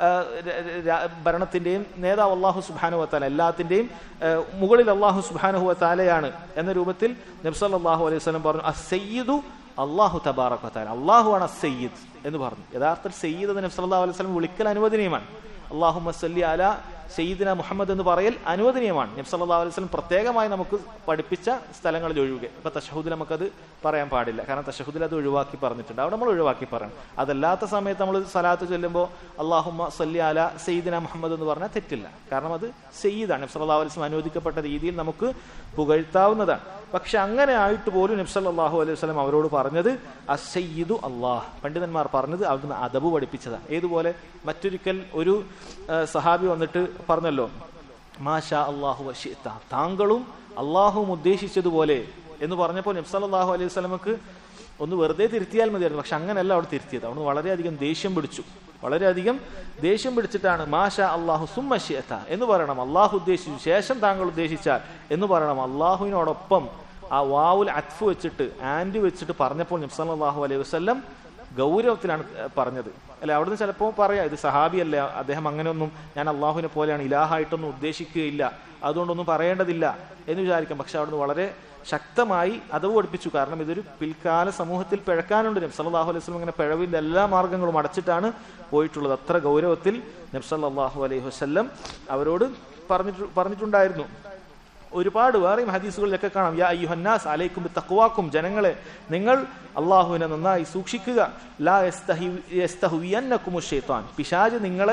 ഭരണത്തിന്റെയും നേതാവ് അള്ളാഹു സുബാനു വത്താല എല്ലാത്തിന്റെയും മുകളിൽ അള്ളാഹു സുബാനു വത്താലയാണ് എന്ന രൂപത്തിൽ നബ്സല്ലാഹു അലൈഹി സ്വലം പറഞ്ഞു അസയ്യിദു അള്ളാഹു തബാറക് വത്താല അള്ളാഹുവാണ് അസയ്യിദ് എന്ന് പറഞ്ഞു യഥാർത്ഥത്തിൽ സയ്യിദ് എന്ന് നബ്സല്ലാ അലൈഹി സ്വലം വിളിക്കൽ അനുവദനീയമാണ് അള്ളാഹു മസ്ലി അല സയ്യിദിന മുഹമ്മദ് എന്ന് പറയൽ അനുവദനീയമാണ് നബ് സല്ലാ അലൈഹി സ്വലം പ്രത്യേകമായി നമുക്ക് പഠിപ്പിച്ച സ്ഥലങ്ങളിൽ ഒഴിവുക ഇപ്പൊ തഷഹുദിൽ നമുക്കത് പറയാൻ പാടില്ല കാരണം തഷഹുദിൽ അത് ഒഴിവാക്കി പറഞ്ഞിട്ടുണ്ട് അവിടെ നമ്മൾ ഒഴിവാക്കി പറയണം അതല്ലാത്ത സമയത്ത് നമ്മൾ സലാത്ത് ചൊല്ലുമ്പോൾ അള്ളാഹുമ്മ സല്ലി അല സയ്യിദിന മുഹമ്മദ് എന്ന് പറഞ്ഞാൽ തെറ്റില്ല കാരണം അത് സയ്യിദാണ് നബ് സല്ലാ അലൈഹി സ്വലം അനുവദിക്കപ്പെട്ട രീതിയിൽ നമുക്ക് പുകഴ്ത്താവുന്നതാണ് പക്ഷെ അങ്ങനെ ആയിട്ട് പോലും നബ് സല്ലാഹു അലൈഹി വസ്ലം അവരോട് പറഞ്ഞത് അസയ്യിദു അള്ളാഹ് പണ്ഡിതന്മാർ പറഞ്ഞത് അവിടുന്ന് അദബ് പഠിപ്പിച്ചതാണ് ഏതുപോലെ മറ്റൊരിക്കൽ ഒരു സഹാബി വന്നിട്ട് പറഞ്ഞല്ലോ മാഷാ അള്ളാഹു വഷിത്ത താങ്കളും അള്ളാഹുവും ഉദ്ദേശിച്ചതുപോലെ എന്ന് പറഞ്ഞപ്പോൾ നബ്സല്ലാഹു അലൈഹി സ്വലമക്ക് ഒന്ന് വെറുതെ തിരുത്തിയാൽ മതിയായിരുന്നു പക്ഷെ അങ്ങനെയല്ല അവിടെ തിരുത്തിയത് അവിടെ വളരെയധികം ദേഷ്യം പിടിച്ചു വളരെയധികം ദേഷ്യം പിടിച്ചിട്ടാണ് മാഷ അള്ളാഹു സുമ്മഷിയത്ത എന്ന് പറയണം അള്ളാഹു ഉദ്ദേശിച്ചു ശേഷം താങ്കൾ ഉദ്ദേശിച്ചാൽ എന്ന് പറയണം അള്ളാഹുവിനോടൊപ്പം ആ വാവുൽ അത്ഫ് വെച്ചിട്ട് ആൻഡ് വെച്ചിട്ട് പറഞ്ഞപ്പോൾ നബ്സല്ലാഹു അലൈഹി വസ്ലം ഗൗരവത്തിലാണ് പറഞ്ഞത് അല്ലെ അവിടുന്ന് ചിലപ്പോൾ പറയാം ഇത് സഹാബിയല്ല അദ്ദേഹം അങ്ങനെയൊന്നും ഞാൻ അള്ളാഹുവിനെ പോലെയാണ് ഇലാഹായിട്ടൊന്നും ഉദ്ദേശിക്കുകയില്ല അതുകൊണ്ടൊന്നും പറയേണ്ടതില്ല എന്ന് വിചാരിക്കാം പക്ഷെ അവിടുന്ന് വളരെ ശക്തമായി അതവ് പഠിപ്പിച്ചു കാരണം ഇതൊരു പിൽക്കാല സമൂഹത്തിൽ പിഴക്കാനുണ്ട് നബ്സല്ലാഹു അലൈഹി വസ്ലം ഇങ്ങനെ പിഴവിന്റെ എല്ലാ മാർഗങ്ങളും അടച്ചിട്ടാണ് പോയിട്ടുള്ളത് അത്ര ഗൗരവത്തിൽ നബ്സല്ലാഹു അലൈഹി വസ്ല്ലം അവരോട് പറഞ്ഞിട്ട് പറഞ്ഞിട്ടുണ്ടായിരുന്നു ഒരുപാട് വേറെയും ഹദീസുകളിലൊക്കെ കാണാം യാ അയ്യുഹന്നാസ് അലൈക്കും തക്വാക്കും ജനങ്ങളെ നിങ്ങൾ അള്ളാഹുവിനെ നന്നായി സൂക്ഷിക്കുക ലാ യസ്തഹുവിയന്നക്കുമു ഷെയ്ത്താൻ പിശാജ് നിങ്ങളെ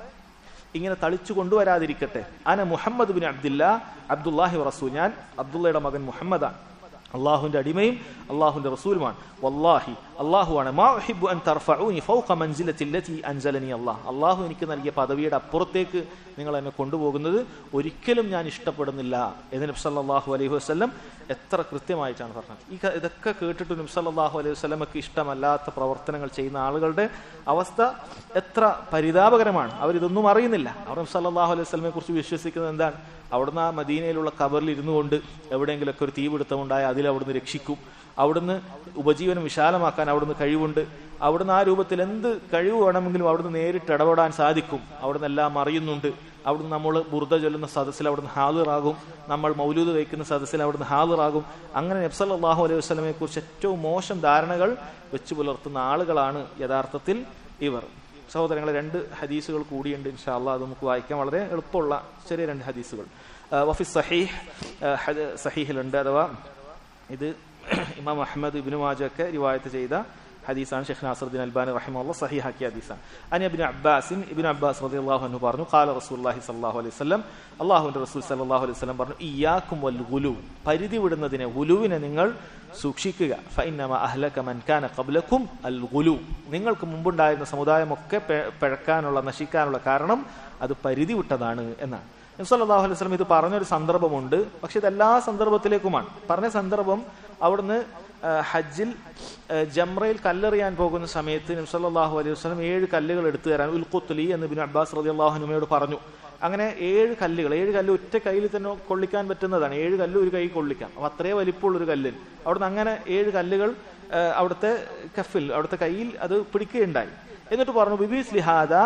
ഇങ്ങനെ തളിച്ചു കൊണ്ടുവരാതിരിക്കട്ടെ അന മുഹമ്മദ് ബിൻ അബ്ദുല്ല അബ്ദുല്ലാഹി റസൂൽ ഞാൻ അബ്ദുള്ളയുടെ മകൻ മുഹമ്മദാണ് അള്ളാഹുവിന്റെ അടിമയും അള്ളാഹുവിന്റെ റസൂലുമാണ് വല്ലാഹി അള്ളാഹുവാണ് മാ ഉഹിബ്ബു അൻ തർഫഊനി ഫൗഖ മൻസിലത്തി അല്ലതി അൻസലനി അല്ലാഹ് അള്ളാഹു എനിക്ക് നൽകിയ പദവിയുടെ അപ്പുറത്തേക്ക് നിങ്ങൾ എന്നെ കൊണ്ടുപോകുന്നത് ഒരിക്കലും ഞാൻ ഇഷ്ടപ്പെടുന്നില്ല എന്ന് നബി സല്ലല്ലാഹു അലൈഹി വസല്ലം എത്ര കൃത്യമായിട്ടാണ് പറഞ്ഞത് ഈ ഇതൊക്കെ കേട്ടിട്ട് നബി സല്ലല്ലാഹു അലൈഹി വസല്ലമക്ക് ഇഷ്ടമല്ലാത്ത പ്രവർത്തനങ്ങൾ ചെയ്യുന്ന ആളുകളുടെ അവസ്ഥ എത്ര പരിതാപകരമാണ് അവരിതൊന്നും അറിയുന്നില്ല അവർ നബി സല്ലല്ലാഹു അലൈഹി വസല്ലമയെ കുറിച്ച് വിശ്വസിക്കുന്നത് എന്താണ് അവിടുന്ന് ആ മദീനയിലുള്ള കബറിൽ ഇരുന്നു കൊണ്ട് എവിടെയെങ്കിലുമൊക്കെ ഒരു തീപിടുത്തം ഉണ്ടായാൽ അതിൽ അവിടുന്ന് രക്ഷിക്കും അവിടുന്ന് ഉപജീവനം വിശാലമാക്കാൻ അവിടുന്ന് കഴിവുണ്ട് അവിടുന്ന് ആ രൂപത്തിൽ എന്ത് കഴിവ് വേണമെങ്കിലും അവിടുന്ന് നേരിട്ട് ഇടപെടാൻ സാധിക്കും അവിടുന്ന് എല്ലാം അറിയുന്നുണ്ട് അവിടുന്ന് നമ്മൾ ബുർദ ചൊല്ലുന്ന സദസ്സിൽ അവിടുന്ന് ഹാളിറാകും നമ്മൾ മൗലൂദ് വയ്ക്കുന്ന സദസ്സിൽ അവിടുന്ന് ഹാളിറാകും അങ്ങനെ നബ്സല്ലാഹു അലൈഹി വസ്ലമെ കുറിച്ച് ഏറ്റവും മോശം ധാരണകൾ വെച്ചു പുലർത്തുന്ന ആളുകളാണ് യഥാർത്ഥത്തിൽ ഇവർ സഹോദരങ്ങളെ രണ്ട് ഹദീസുകൾ കൂടിയുണ്ട് ഇൻഷാ അള്ളാഹ് അത് നമുക്ക് വായിക്കാൻ വളരെ എളുപ്പമുള്ള ചെറിയ രണ്ട് ഹദീസുകൾ വഫി സഹീഹ് സഹീഹിലുണ്ട് അഥവാ ഇത് ഇമാം അഹമ്മദ് ഇബിനു മാജൊക്കെ റിവായത്ത് ചെയ്ത ഹദീസാണ് ഷെഖ് നാസറുദ്ദീൻ അൽബാനി റഹിമുള്ള സഹിഹാക്കിയ ഹദീസാണ് അനി അബിൻ അബ്ബാസിൻ ഇബിൻ അബ്ബാസ് റതി അള്ളാഹു എന്ന് പറഞ്ഞു കാല റസൂല്ലാഹി സല്ലാഹു അലൈഹി സ്വലം അള്ളാഹുവിന്റെ റസൂൽ സല്ലാഹു അലൈഹി സ്വലം പറഞ്ഞു ഇയാക്കും വൽ ഗുലു പരിധി വിടുന്നതിനെ ഗുലുവിനെ നിങ്ങൾ സൂക്ഷിക്കുക ഫൈനമ അഹ്ലക മൻകാന കബ്ലക്കും അൽ ഗുലു നിങ്ങൾക്ക് മുമ്പുണ്ടായിരുന്ന സമുദായമൊക്കെ പിഴക്കാനുള്ള നശിക്കാനുള്ള കാരണം അത് പരിധി വിട്ടതാണ് എന്നാണ് നബ്സല്ലാഹു അലൈഹി സ്വലം ഇത് പറഞ്ഞൊരു സന്ദർഭമുണ്ട് പക്ഷെ ഇത് എല്ലാ സന്ദർഭത്തിലേക്കുമാണ് പറഞ്ഞ സന്ദർഭം അവിടുന്ന് ഹജ്ജിൽ ജംറയിൽ കല്ലെറിയാൻ പോകുന്ന സമയത്ത് നബ്സല്ലാഹു അലൈഹി വസ്ലം ഏഴ് കല്ലുകൾ എടുത്തു തരാൻ ഉൽഖുത്തുലി എന്ന് ബിൻ അബ്ബാസ് റതി അള്ളാഹുനുമയോട് പറഞ്ഞു അങ്ങനെ ഏഴ് കല്ലുകൾ ഏഴ് കല്ല് ഒറ്റ കയ്യിൽ തന്നെ കൊള്ളിക്കാൻ പറ്റുന്നതാണ് ഏഴ് കല്ല് ഒരു കൈ കൊള്ളിക്കാം അപ്പൊ അത്രേ വലിപ്പമുള്ള ഒരു കല്ലിൽ അവിടുന്ന് അങ്ങനെ ഏഴ് കല്ലുകൾ അവിടുത്തെ കഫിൽ അവിടുത്തെ കയ്യിൽ അത് പിടിക്കുകയുണ്ടായി എന്നിട്ട് പറഞ്ഞു ബിബീസ് ലിഹാദ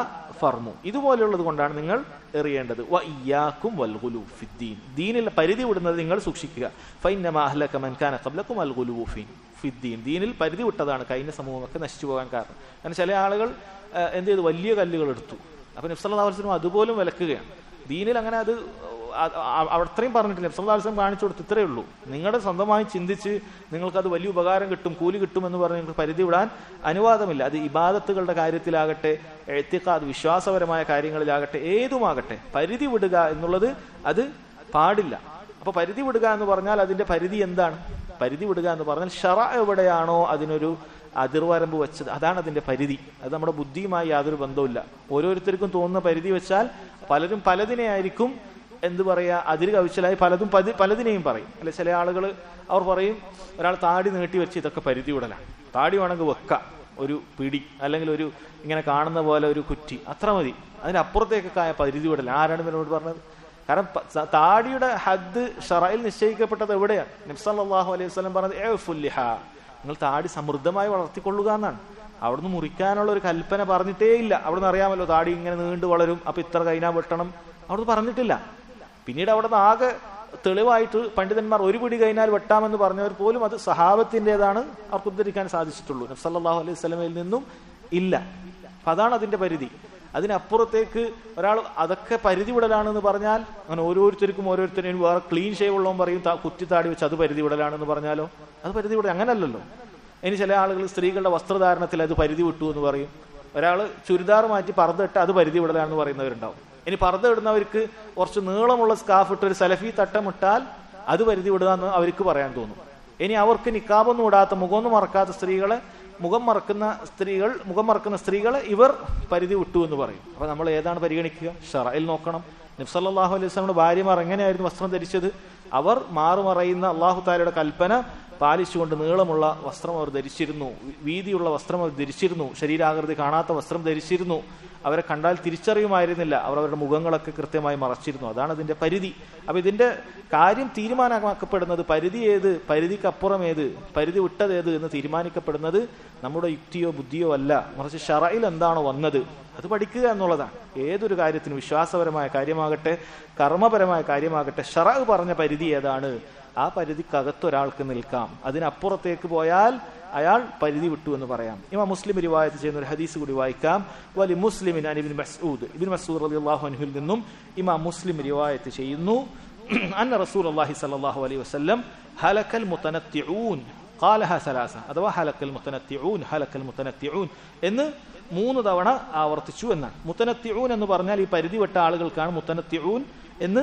ഫർമു ഇതുപോലെയുള്ളത് കൊണ്ടാണ് നിങ്ങൾ എറിയേണ്ടത് വ ഇയ്യാക്കും വൽഗുലു ഫിദ്ദീൻ ദീനിൽ പരിധി വിടുന്നത് നിങ്ങൾ സൂക്ഷിക്കുക ഫൈനമ അഹ്ലക മൻ കാന ഖബ്ലക്കും അൽഗുലു ഫീൻ ഫിദ്ദീൻ ദീനിൽ പരിധി വിട്ടതാണ് കഴിഞ്ഞ സമൂഹമൊക്കെ നശിച്ചു പോകാൻ കാരണം കാരണം ചില ആളുകൾ ആ, എന്ത് ചെയ്തു വലിയ കല്ലുകൾ എടുത്തു അപ്പൊ നബ്സല്ലാസ്ലം അതുപോലും വിലക്കുകയാണ് ദീനിൽ അങ്ങനെ അത് അ- അ- അത്രയും പറഞ്ഞിട്ടില്ല നബ്സല്ലാസ്ലം കാണിച്ചു കൊടുത്തു ഇത്രയേ ഉള്ളൂ നിങ്ങളുടെ സ്വന്തമായി ചിന്തിച്ച് നിങ്ങൾക്ക് അത് വലിയ ഉപകാരം കിട്ടും കൂലി കിട്ടും എന്ന് പറഞ്ഞ് നിങ്ങൾക്ക് പരിധി വിടാൻ അനുവാദമില്ല അത് ഇബാദത്തുകളുടെ കാര്യത്തിലാകട്ടെ എത്തിക്കാത് വിശ്വാസപരമായ കാര്യങ്ങളിലാകട്ടെ ഏതുമാകട്ടെ പരിധി വിടുക എന്നുള്ളത് അത് പാടില്ല അപ്പൊ പരിധി വിടുക എന്ന് പറഞ്ഞാൽ അതിന്റെ പരിധി എന്താണ് പരിധി വിടുക എന്ന് പറഞ്ഞാൽ ഷറ എവിടെയാണോ അതിനൊരു അതിർവരമ്പ് വെച്ചത് അതാണ് അതിന്റെ പരിധി അത് നമ്മുടെ ബുദ്ധിയുമായി യാതൊരു ബന്ധവുമില്ല ഓരോരുത്തർക്കും തോന്നുന്ന പരിധി വെച്ചാൽ പലരും പലതിനെയായിരിക്കും എന്ത് പറയാ അതിര് കവിച്ചലായി പലതും പതി പലതിനെയും പറയും അല്ലെ ചില ആളുകൾ അവർ പറയും ഒരാൾ താടി നീട്ടി വെച്ച് ഇതൊക്കെ പരിധി വിടലാണ് താടി വേണമെങ്കിൽ വെക്കാം ഒരു പിടി അല്ലെങ്കിൽ ഒരു ഇങ്ങനെ കാണുന്ന പോലെ ഒരു കുറ്റി അത്ര മതി അതിനപ്പുറത്തേക്കൊക്കെ ആയ പരിധി വിടല ആരാണ് ഇവരോട് പറഞ്ഞത് കാരണം പ- സ- താടിയുടെ ഹദ് ഷറയിൽ നിശ്ചയിക്കപ്പെട്ടത് എവിടെയാണ് നബ്സല്ലാഹു അലൈഹി വസ്ലം പറഞ്ഞത് ഏ ഫുല്ലിഹ നിങ്ങൾ താടി സമൃദ്ധമായി വളർത്തിക്കൊള്ളുക എന്നാണ് അവിടുന്ന് മുറിക്കാനുള്ള ഒരു കൽപ്പന പറഞ്ഞിട്ടേ ഇല്ല അവിടുന്ന് അറിയാമല്ലോ താടി ഇങ്ങനെ നീണ്ടു വളരും അപ്പൊ ഇത്ര കൈനാ വെട്ടണം അവിടുന്ന് പറഞ്ഞിട്ടില്ല പിന്നീട് അവിടുന്ന് ആകെ തെളിവായിട്ട് പണ്ഡിതന്മാർ ഒരു പിടി കഴിഞ്ഞാൽ വെട്ടാമെന്ന് പറഞ്ഞവർ പോലും അത് സഹാബത്തിൻ്റെതാണ് അവർക്ക് ഉദ്ധരിക്കാൻ സാധിച്ചിട്ടുള്ളൂ നബ്സല്ലാഹു അലൈഹി സ്വലമയിൽ നിന്നും ഇല്ല അപ്പൊ അതാണ് അതിന്റെ പരിധി അതിനപ്പുറത്തേക്ക് ഒരാൾ അതൊക്കെ പരിധി വിടലാണെന്ന് പറഞ്ഞാൽ അങ്ങനെ ഓരോരുത്തർക്കും ഓരോരുത്തരും വേറെ ക്ലീൻ ഷേവ് ഉള്ളവൻ പറയും താ- കുത്തി താടി വെച്ച് അത് പരിധി വിടലാണെന്ന് പറഞ്ഞാലോ അത് പരിധി വിടൽ അങ്ങനല്ലല്ലോ ഇനി ചില ആളുകൾ സ്ത്രീകളുടെ വസ്ത്രധാരണത്തിൽ അത് പരിധി വിട്ടു എന്ന് പറയും ഒരാൾ ചുരിദാർ മാറ്റി പർദ്ദ ഇട്ട് അത് പരിധി വിടലാണെന്ന് പറയുന്നവരുണ്ടാവും ഇനി പർദ്ദ ഇടുന്നവർക്ക് കുറച്ച് നീളമുള്ള സ്കാഫ് ഇട്ട് ഒരു സലഫി തട്ടമിട്ടാൽ അത് പരിധി വിടുക എന്ന് അവർക്ക് പറയാൻ തോന്നും ഇനി അവർക്ക് നിക്കാബൊന്നും ഇടാത്ത മുഖമൊന്നും മറക്കാത്ത സ്ത്രീകളെ മുഖം മറക്കുന്ന സ്ത്രീകൾ മുഖം മറക്കുന്ന സ്ത്രീകളെ ഇവർ പരിധി വിട്ടു എന്ന് പറയും അപ്പൊ നമ്മൾ ഏതാണ് പരിഗണിക്കുക ഷറയിൽ നോക്കണം നബ്സല്ലാഹു അലൈഹി സ്വലമിയുടെ ഭാര്യമാർ എങ്ങനെയായിരുന്നു വസ്ത്രം ധരിച്ചത് അവർ മാറുമറയുന്ന അള്ളാഹു താലയുടെ കൽപ്പന പാലിച്ചുകൊണ്ട് നീളമുള്ള വസ്ത്രം അവർ ധരിച്ചിരുന്നു വീതിയുള്ള വസ്ത്രം അവർ ധരിച്ചിരുന്നു ശരീരാകൃതി കാണാത്ത വസ്ത്രം ധരിച്ചിരുന്നു അവരെ കണ്ടാൽ തിരിച്ചറിയുമായിരുന്നില്ല അവർ അവരുടെ മുഖങ്ങളൊക്കെ കൃത്യമായി മറച്ചിരുന്നു അതാണ് അതിന്റെ പരിധി അപ്പൊ ഇതിന്റെ കാര്യം തീരുമാനമാക്കപ്പെടുന്നത് പരിധി ഏത് പരിധിക്കപ്പുറം ഏത് പരിധി വിട്ടത് ഏത് എന്ന് തീരുമാനിക്കപ്പെടുന്നത് നമ്മുടെ യുക്തിയോ ബുദ്ധിയോ അല്ല മറിച്ച് ഷറയിൽ എന്താണോ വന്നത് അത് പഠിക്കുക എന്നുള്ളതാണ് ഏതൊരു കാര്യത്തിനും വിശ്വാസപരമായ കാര്യമാകട്ടെ കർമ്മപരമായ കാര്യമാകട്ടെ ഷറ പറഞ്ഞ പരിധി ഏതാണ് ആ പരിധിക്കകത്ത് ഒരാൾക്ക് നിൽക്കാം അതിനപ്പുറത്തേക്ക് പോയാൽ അയാൾ പരിധി വിട്ടു എന്ന് പറയാം ഇമാ മുസ്ലിം റിവായത്ത് ചെയ്യുന്ന ഒരു ഹദീസ് കൂടി വായിക്കാം വലി മുസ്ലിമിൻ അനിബിൻ മസ്ഊദ് ഇബിൻ മസ്ഊദ് റളിയല്ലാഹു അൻഹുവിൽ നിന്നും ഇമാ മുസ്ലിം റിവായത്ത് ചെയ്യുന്നു അന്ന റസൂൽ അള്ളാഹി സല്ലല്ലാഹു അലൈഹി വസല്ലം ഹലക്കൽ മുതനത്തിഊൻ قالها ثلاثة അഥവാ ഹലക്കൽ മുത്തനത്തിഊൻ ഹലക്കൽ മുത്തനത്തിഊൻ എന്ന് മൂന്ന് തവണ ആവർത്തിച്ചു എന്നാണ് മുത്തനത്തിഊൻ എന്ന് പറഞ്ഞാൽ ഈ പരിധി വിട്ട ആളുകൾക്കാണ് മുത്തനത്തിഊൻ എന്ന്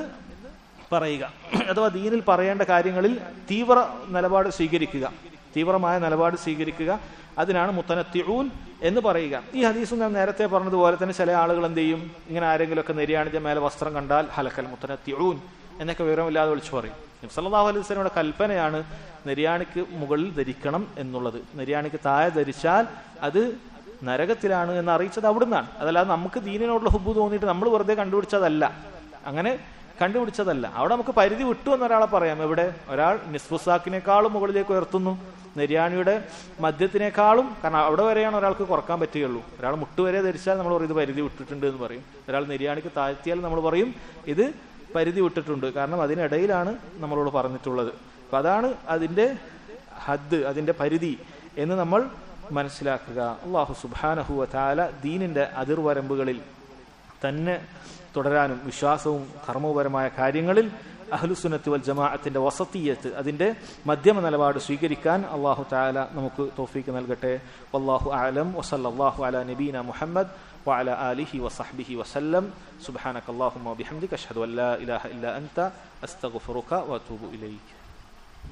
പറയുക അഥവാ ദീനിൽ പറയേണ്ട കാര്യങ്ങളിൽ തീവ്ര നിലപാട് സ്വീകരിക്കുക തീവ്രമായ നിലപാട് സ്വീകരിക്കുക അതിനാണ് മുത്തനത്തിഊൻ എന്ന് പറയുക ഈ ഹദീസ് ഞാൻ നേരത്തെ പറഞ്ഞതുപോലെ തന്നെ ചില ആളുകൾ എന്ത് ചെയ്യും ഇങ്ങനെ ആരെങ്കിലുമൊക്കെ നെര്യാണിന്റെ മേലെ വസ്ത്രം കണ്ടാൽ ഹലക്കൽ മുത്തനത്തിഊൻ എന്നൊക്കെ വിവരമില്ലാതെ വിളിച്ചു പറയും സല്ലല്ലാഹു അലൈഹി വസല്ലമയുടെ കൽപ്പനയാണ് നെര്യാണിക്ക് മുകളിൽ ധരിക്കണം എന്നുള്ളത് നെര്യാണിക്ക് താഴെ ധരിച്ചാൽ അത് നരകത്തിലാണ് എന്ന് അറിയിച്ചത് അവിടുന്നാണ് അതല്ലാതെ നമുക്ക് ദീനിനോടുള്ള ഹുബ് തോന്നിയിട്ട് നമ്മൾ വെറുതെ കണ്ടുപിടിച്ചതല്ല അങ്ങനെ കണ്ടുപിടിച്ചതല്ല അവിടെ നമുക്ക് പരിധി വിട്ടു എന്നൊരാളെ പറയാം എവിടെ ഒരാൾ നിസ്ഫുസാക്കിനേക്കാളും മുകളിലേക്ക് ഉയർത്തുന്നു നെര്യാണിയുടെ മദ്യത്തിനേക്കാളും കാരണം അവിടെ വരെയാണ് ഒരാൾക്ക് കുറക്കാൻ പറ്റുകയുള്ളൂ ഒരാൾ മുട്ടുവരെ ധരിച്ചാൽ നമ്മൾ പറയും ഇത് പരിധി വിട്ടിട്ടുണ്ട് എന്ന് പറയും ഒരാൾ നെര്യാണിക്ക് താഴ്ത്തിയാൽ നമ്മൾ പറയും ഇത് പരിധി വിട്ടിട്ടുണ്ട് കാരണം അതിനിടയിലാണ് നമ്മളോട് പറഞ്ഞിട്ടുള്ളത് അപ്പൊ അതാണ് അതിന്റെ ഹദ് അതിന്റെ പരിധി എന്ന് നമ്മൾ മനസ്സിലാക്കുക അള്ളാഹു സുബാനഹുവ താല ദീനിന്റെ അതിർവരമ്പുകളിൽ തന്നെ തുടരാനും വിശ്വാസവും കർമ്മപരമായ കാര്യങ്ങളിൽ അഹ്ലുസുനത്ത് വൽ ജമാഅത്തിന്റെ വസത്തീയത്ത് അതിന്റെ മധ്യമ നിലപാട് സ്വീകരിക്കാൻ അള്ളാഹു താല നമുക്ക് തോഫീക്ക് നൽകട്ടെ വല്ലാഹു ആലം വസല്ലാഹു അല നബീന മുഹമ്മദ് وعلى آله وصحبه وسلم سبحانك اللهم وبحمدك أشهد أن لا إله إلا أنت أستغفرك وأتوب إليك